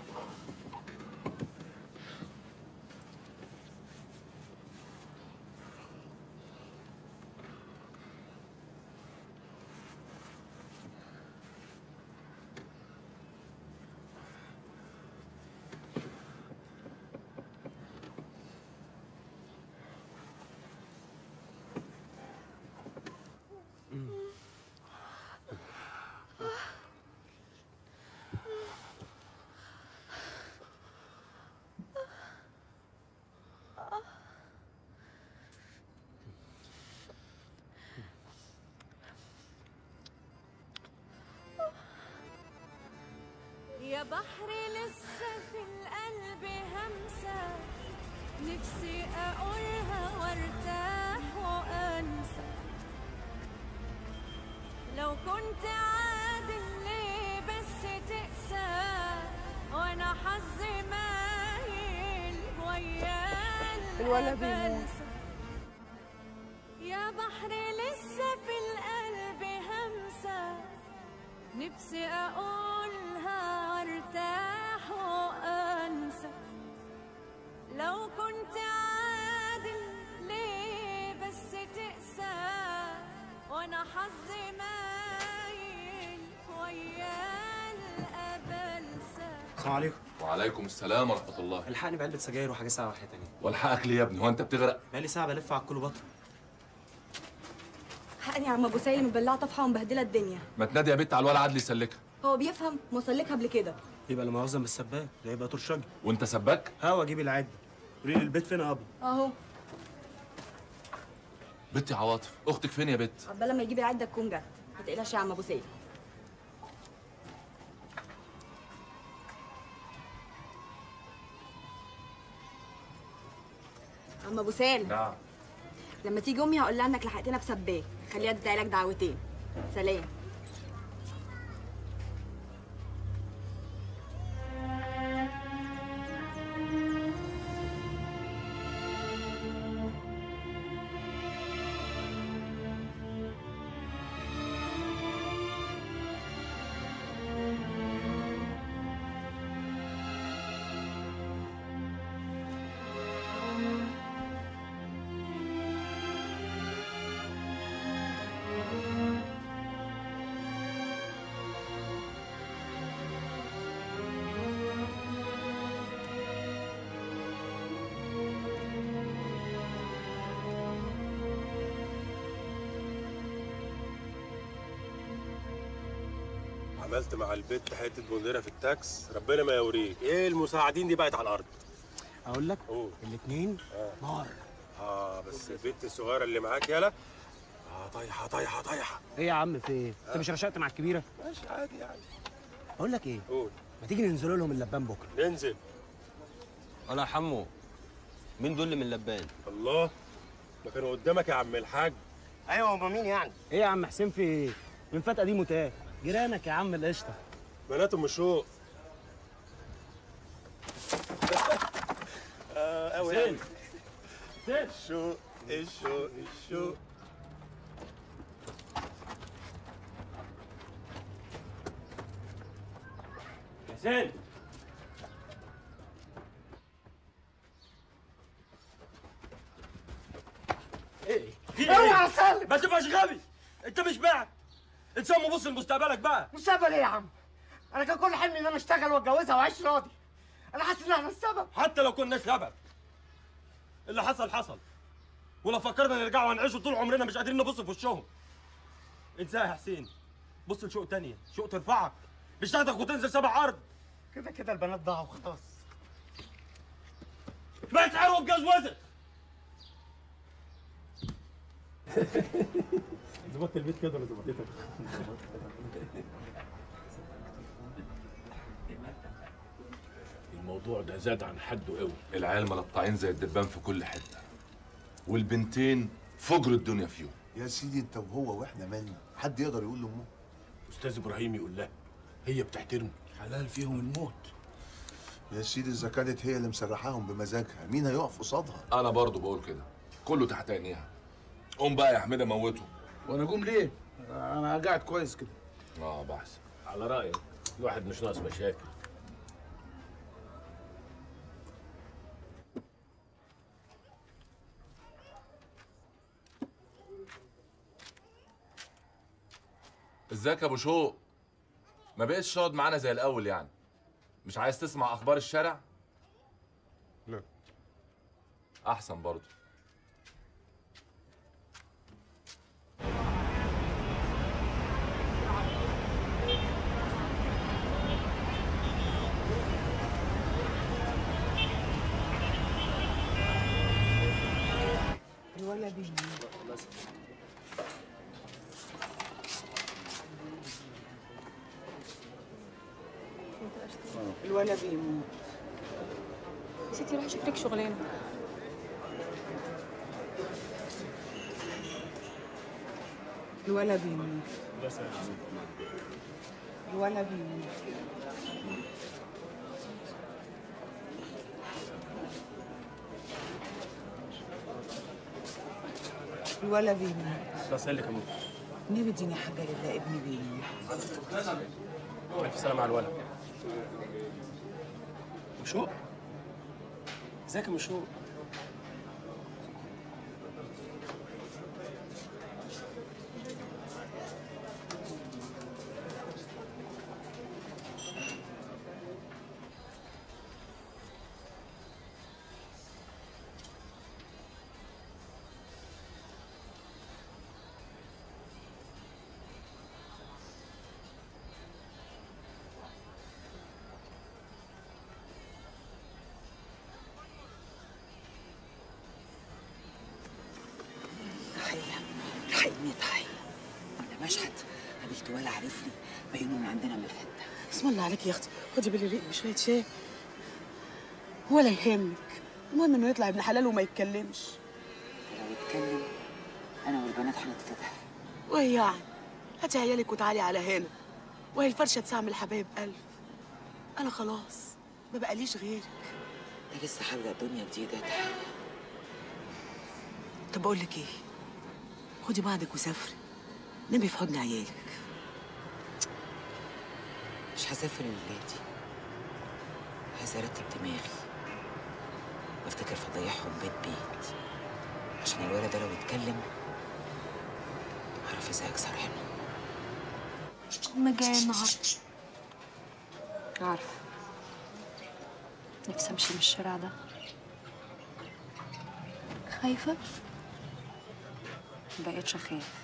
يا بحري لسه في القلب همسة نفسي أقولها وارتاح وأنسى لو كنت عادل ليه بس تقسى وأنا حظي مايل ويا الولد بيموت. بنسى يا بحري لسه في القلب همسة نفسي أقولها وارتاح وأنسى لو كنت عادل ليه بس تقسى وأنا حظي مايل ويا الأبلسة السلام عليكم وعليكم السلام ورحمه الله الحقني بعلبة سجاير وحاجة ساعة واحدة تانية والحقك ليه يا ابني هو انت بتغرق بقالي ساعة بلف على الكليوباترا حقني يا عم ابو سالم مبلعه طفحه ومبهدله الدنيا ما تنادي يا بنت على الولد عدل يسلكها هو بيفهم مسلكها قبل كده يبقى لما مؤاخذة من السباك ده يبقى ترشجي وانت سباك ها واجيب العد قولي لي البيت فين يا ابو اهو بنتي عواطف اختك فين يا بت عقبال لما يجيب العده تكون جت ما تقلقش يا عم ابو سالم عم ابو سالم نعم لما تيجي امي هقول لها انك لحقتنا بسباك خليها تدعي لك دعوتين سلام عملت مع البت حته بندره في التاكس ربنا ما يوريك ايه المساعدين دي بقت على الارض اقول لك قول الاثنين نار اه بس البت الصغيره اللي معاك يالا اه طايحه طايحه طايحه ايه يا عم في ايه؟ انت مش رشقت مع الكبيرة؟ ماشي عادي يعني اقول لك ايه؟ قول ما تيجي ننزلوا لهم اللبان بكرة ننزل انا يا حمو مين دول اللي من لبان الله ما كانوا قدامك يا عم الحاج ايوه هما مين يعني؟ ايه يا عم حسين في ايه؟ من فات قديم وتاه جيرانك يا عم القشطة بنات ام شوق اه قوي حسين. الشوق الشوق الشوق حسين ايه؟ اوعى يا سالم ما تبقاش غبي انت مش باعك انت سام بص لمستقبلك بقى مستقبل ايه يا عم؟ انا كان كل حلمي ان انا اشتغل واتجوزها واعيش راضي انا حاسس ان انا السبب حتى لو كنا سبب اللي حصل حصل ولو فكرنا نرجع ونعيش طول عمرنا مش قادرين نبص في وشهم انساها يا حسين بص لشوق تانية شوق ترفعك مش تاخدك وتنزل سبع ارض كده كده البنات ضاعوا خلاص بقت عروه اتجوزت ظبطت البيت كده ولا ظبطتك؟ الموضوع ده زاد عن حده قوي العيال ملطعين زي الدبان في كل حته والبنتين فجر الدنيا فيهم يا سيدي انت وهو واحنا مالنا حد يقدر يقول لامه استاذ ابراهيم يقول لها هي بتحترمه حلال فيهم الموت يا سيدي اذا كانت هي اللي مسرحاهم بمزاجها مين هيقف قصادها انا برضو بقول كده كله تحت عينيها قوم بقى يا حميده موته وانا اقوم ليه؟ انا قاعد كويس كده اه بحسن على رايك الواحد مش ناقص مشاكل ازيك يا ابو شوق ما بقتش تقعد معانا زي الاول يعني مش عايز تسمع اخبار الشارع لا احسن برضه الولا بيموت الولا بيموت يا ستي روحي شوفي لك شغلانه الولا بيموت الولا بيموت الولا بيموت بس لك يا موت نبي اديني حاجه لله ابني بيموت الف سلامه على الولد مشوق ازيك يا مشوق تحية تحية تحية ولا مشهد قابلت ولا عارفني باينه من عندنا من الحتة اسم الله عليك يا اختي خدي بالي ريق بشويه شاي ولا يهمك المهم انه يطلع ابن حلال وما يتكلمش لو اتكلم انا والبنات هنتفتح وايه يعني هاتي عيالك وتعالي على هنا وهي الفرشه تسعمل حبايب الف انا خلاص ما بقاليش غيرك ده لسه هبدا دنيا جديدة يا تحية طب اقول لك ايه خدي بعضك وسافري نامي في حضن عيالك مش هسافر الليلة عايز ارتب دماغي وافتكر فضايحهم بيت بيت عشان الولد ده لو اتكلم اعرف ازاي اكسر عينه أمي جاية النهاردة عارفة نفسي أمشي من الشارع ده خايفة مبقتش أخاف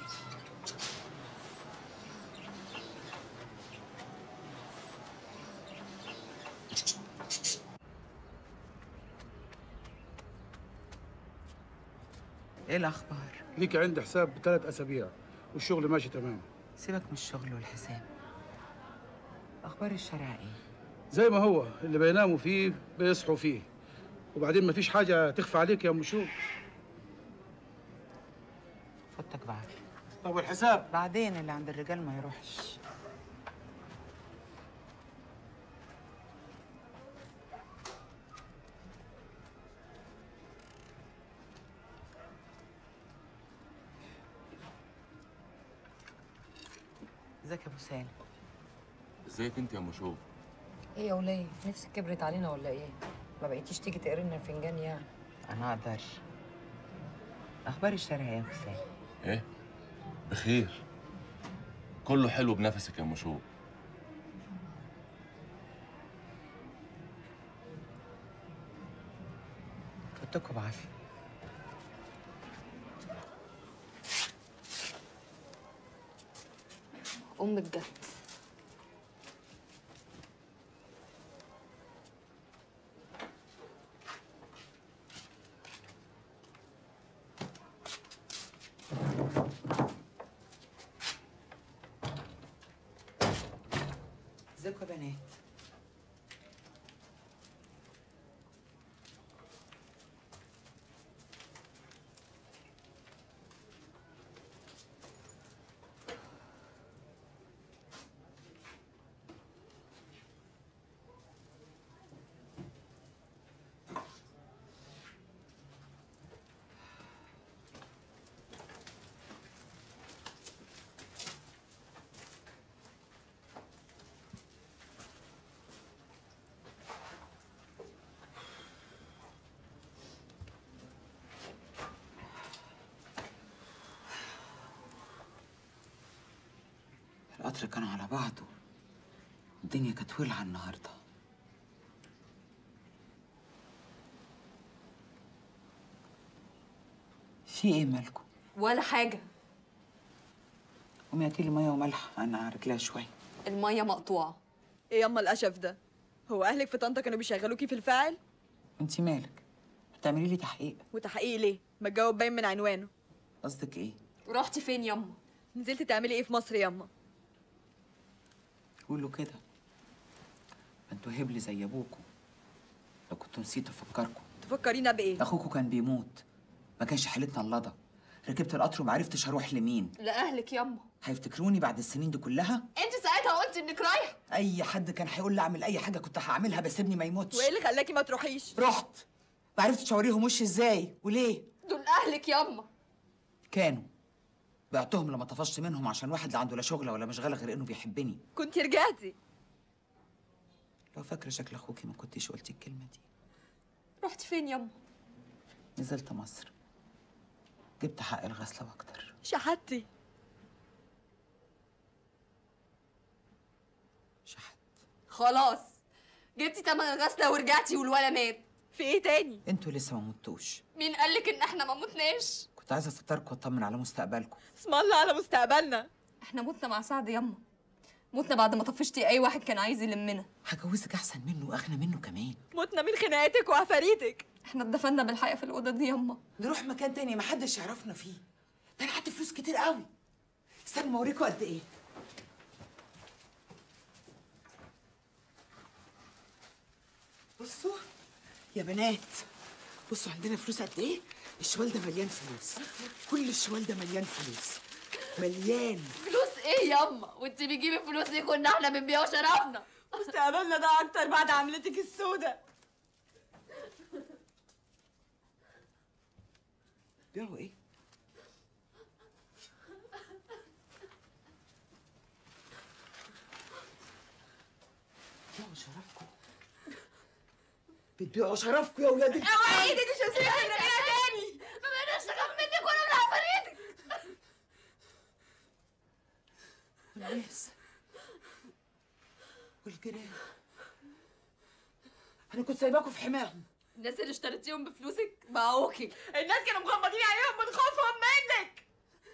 ايه الاخبار ليك عندي حساب بثلاث اسابيع والشغل ماشي تمام سيبك من الشغل والحساب اخبار الشارع ايه زي ما هو اللي بيناموا فيه بيصحوا فيه وبعدين مفيش حاجه تخفى عليك يا ام شوق فوتك بعافية طب والحساب بعدين اللي عند الرجال ما يروحش ازيك يا ابو سالم ازيك انت يا مشوق ايه يا وليه نفسك كبرت علينا ولا ايه ما بقيتيش تيجي تقري لنا الفنجان يعني انا اقدر اخبار الشارع يا ابو سالم ايه بخير كله حلو بنفسك يا مشوق فوتكوا بعافية امك جت ازيكوا يا بنات القطر كان على بعضه الدنيا كانت ولعة النهارده في ايه مالكم؟ ولا حاجه قومي هاتي لي ميه وملح انا رجليها شويه الميه مقطوعه ايه ياما القشف ده هو اهلك في طنطا كانوا بيشغلوكي في الفاعل انت مالك؟ هتعملي لي تحقيق وتحقيق ليه ما الجواب باين من عنوانه قصدك ايه؟ رحتي فين ياما نزلتي تعملي ايه في مصر ياما قولوا كده ما انتوا هبل زي ابوكوا لو كنتوا نسيتوا افكركم تفكرينا بايه اخوكوا كان بيموت ما كانش حالتنا اللضا ركبت القطر وما عرفتش هروح لمين لاهلك ياما هيفتكروني بعد السنين دي كلها انت ساعتها قلتي انك رايحه اي حد كان هيقول لي اعمل اي حاجه كنت هعملها بس ابني ما يموتش وايه اللي خلاكي ما تروحيش رحت ما عرفتش اوريهم وشي ازاي وليه دول اهلك ياما كانوا بعتهم لما طفشت منهم عشان واحد لا عنده لا شغله ولا مشغله غير انه بيحبني كنت رجعتي لو فاكره شكل اخوكي ما كنتيش قلتي الكلمه دي رحتي فين ياما نزلت مصر جبت حق الغسله واكتر شحتي خلاص جبتي تمن الغسله ورجعتي والولا مات في ايه تاني انتوا لسه ما متوش مين قالك ان احنا ما متناش كنت عايزه استفطركم واطمن على مستقبلكم اسم الله على مستقبلنا احنا متنا مع سعد ياما متنا بعد ما طفشتي اي واحد كان عايز يلمنا هجوزك احسن منه واغنى منه كمان متنا من خناقاتك وعفاريتك احنا اتدفنا بالحقيقه في الاوضه دي ياما نروح مكان تاني محدش يعرفنا فيه ده انا قعدت فلوس كتير قوي استنى ما اوريكم قد ايه بصوا يا بنات بصوا عندنا فلوس قد ايه الشوال ده مليان فلوس كل الشوال ده مليان فلوس مليان فلوس ايه ياما وانت بتجيبي الفلوس دي كنا احنا بنبيع شرفنا مستقبلنا ده اكتر بعد عملتك السودة بيعوا ايه بتبيعوا شرفكم بتبيعوا شرفكم يا ولاد ال- اوعي ايدك مش هسيبك تاني تاني ما بقناش نخاف منك ولا من عفاريتك والناس والجيران انا كنت سايباكم في حماهم الناس اللي اشتريتيهم بفلوسك باعوكي الناس كانوا مغمضين عليهم من خوفهم منك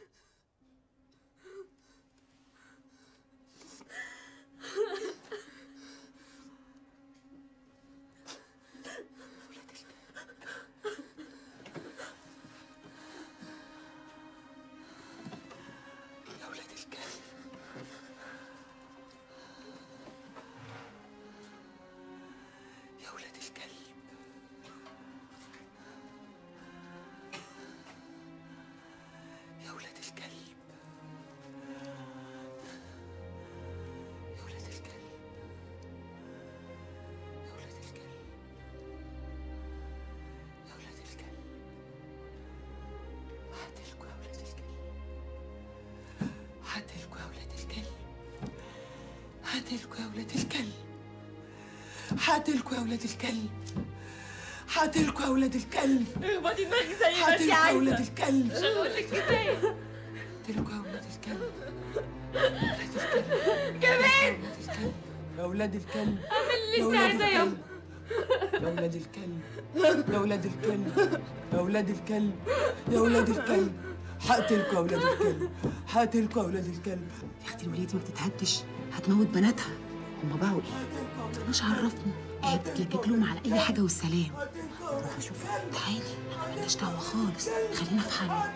يا ولاد الكلب يا ولاد الكلب يا ولاد الكلب يا ولاد الكلب يا ولاد الكلب يا ولاد الكلب هاتلكوا يا ولاد الكلب هاتلكوا يا ولاد الكلب هاتلكوا يا ولاد الكلب هاتلكوا يا ولاد الكلب هاتلكوا يا ولاد الكلب اخبطي دماغك زي ما انت هاتلكوا يا عايزه ولاد الكلب مش هنقول لك كفايه هاتلكوا يا ولاد الكلب كمان يا ولاد الكلب اعمل يا اللي انت ولاد عايزاه يا الكلب. يا ولاد الكلب يا ولاد الكلب يا ولاد الكلب يا ولاد الكلب هقتلكوا يا ولاد الكلب هقتلكوا يا ولاد الكلب يا اختي الولية دي ما بتتهدش هتموت بناتها هما باعوا ايه؟ مش عرفني هي بتتلكك لهم على اي حاجه والسلام روح اشوف تعالي احنا مالناش دعوه خالص خلينا في حالنا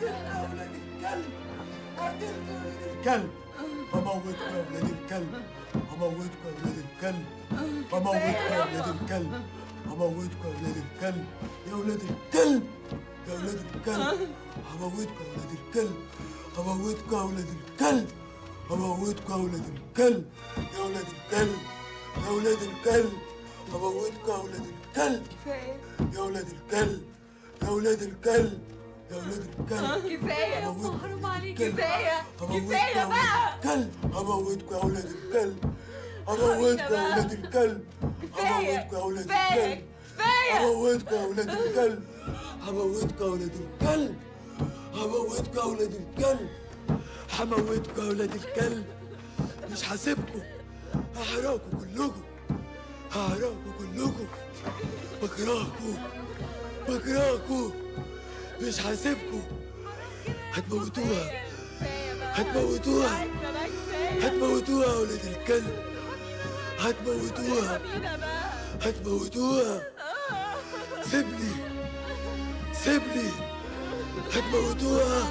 كلب هموتكوا يا ولاد الكلب هموتكوا يا ولاد الكلب هموتكوا يا ولاد الكلب هموتكوا يا ولاد الكلب يا ولاد الكلب يا ولاد الكلب هموتكوا يا ولاد الكلب هموتكوا يا ولاد الكلب هموتكوا يا ولاد الكلب يا ولاد الكلب يا ولاد الكلب هموتكوا يا ولاد الكلب يا ولاد الكلب يا ولاد الكلب يا ولاد الكلب كفايه يا هموتكوا حرام عليك الكلب. كفايه هموتكوا كفايه يا بقى كلب هموتكوا يا ولاد الكلب هموتكوا يا ولاد الكلب هموتكوا يا ولاد كفايه الكلب كفايه هموتكوا يا ولاد الكلب هموتكوا يا ولاد الكلب هموتكوا يا ولاد الكلب هموتكوا يا ولاد الكلب مش هسيبكم هحرقكم كلكم هحرقكم كلكم بكرهكم بكرهكم مش هسيبكم هتموتوها هتموتوها هتموتوها يا ولاد الكلب هتموتوها هتموتوها سيبني سيبني هتموتوها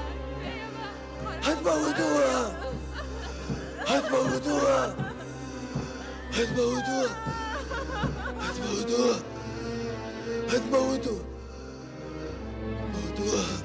هتموتوها هتموتوها هتموتوها هتموتوها هتموتوها موتوها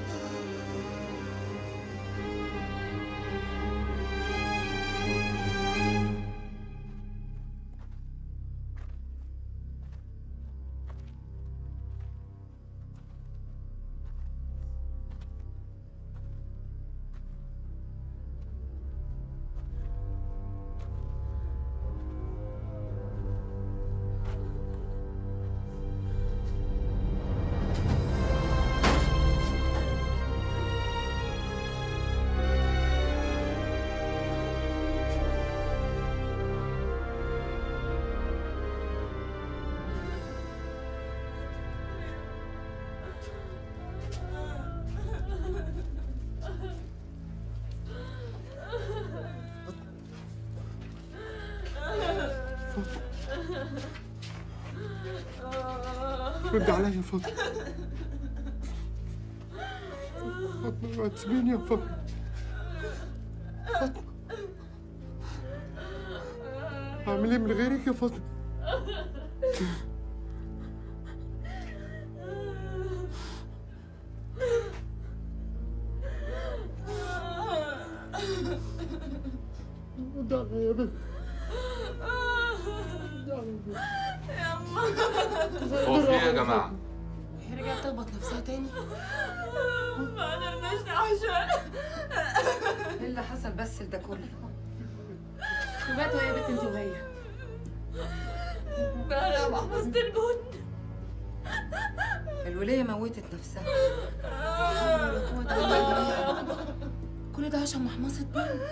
رد عليا يا فاطمة فاطمة اوعى تسيبيني يا فاطمة فاطمة أعمل إيه من غيرك يا فاطمة رد عليا يا بنت هو في ايه يا جماعه هي رجعت تخبط نفسها تاني ما قدرناش نعشق ايه اللي حصل بس لده كله وباتوا يا بنت انت وهي انا محفظة البن الولية موتت نفسها حول ولا قوة إلا بالله كل ده عشان محمصة بنت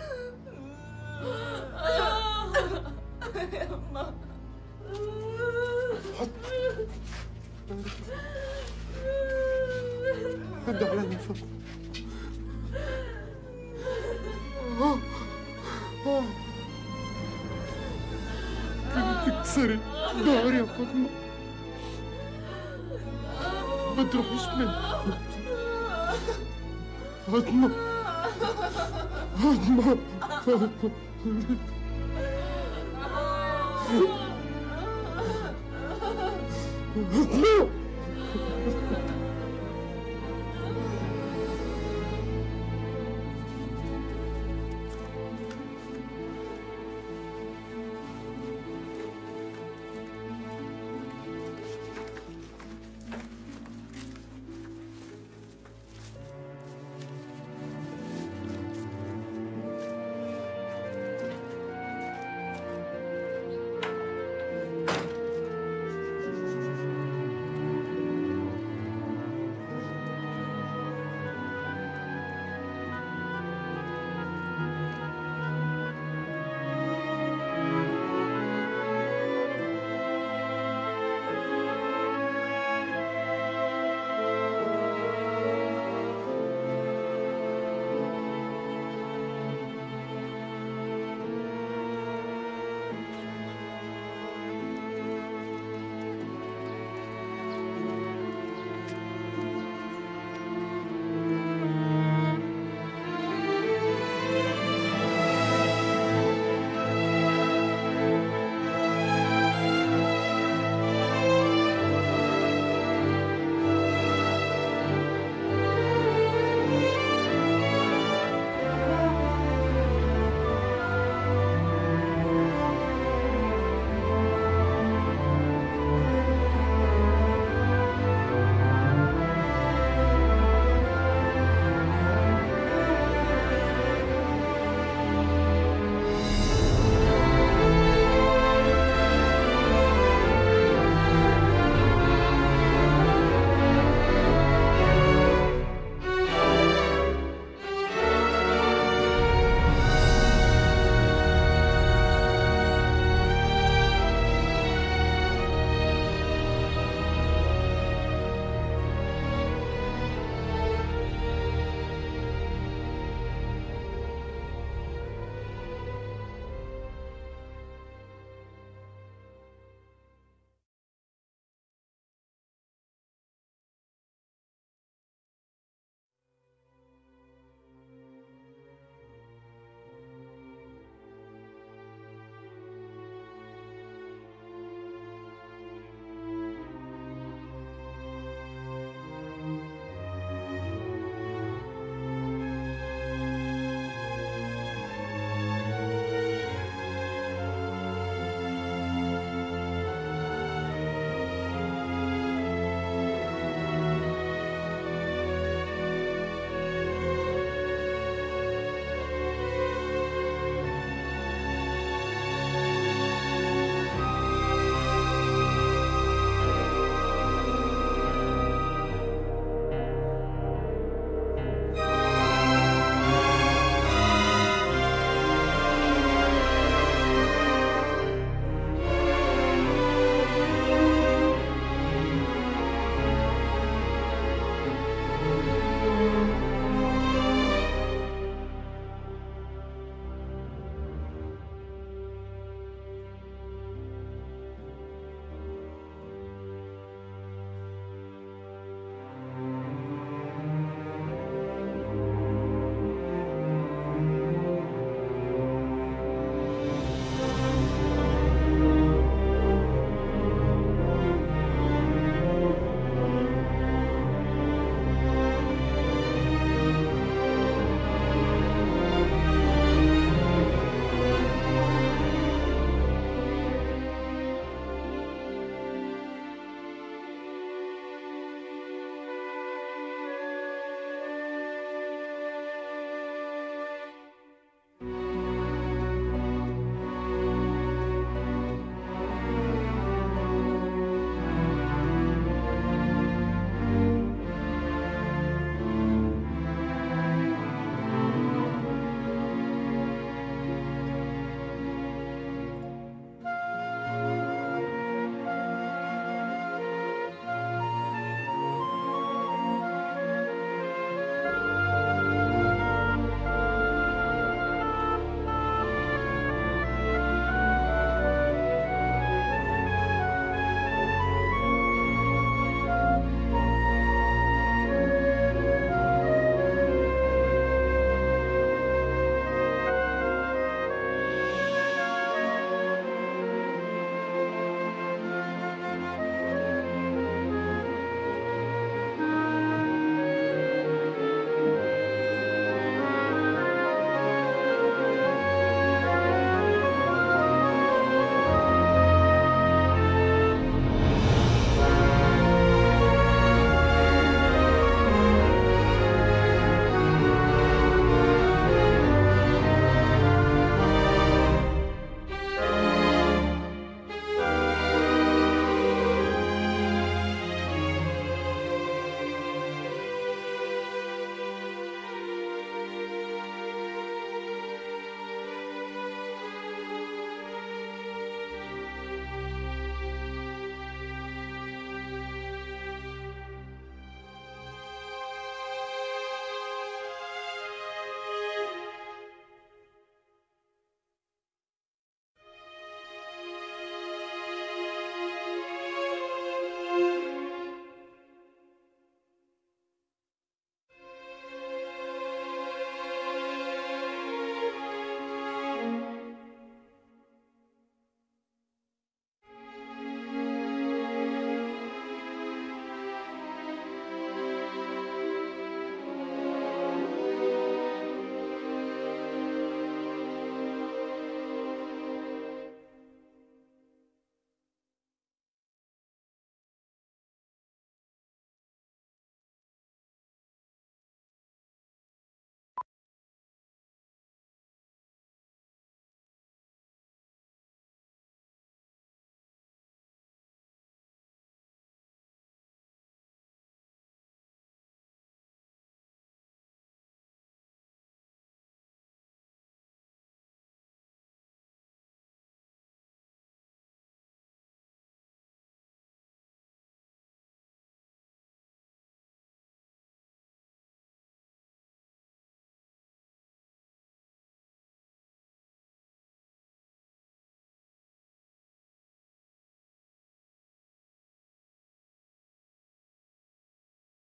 يما رد عليا يا فاطمة آه. آه. كنت تكسري ظهري يا فاطمة ما تروحيش مني فاطمة فاطمة فاطمة فاطمة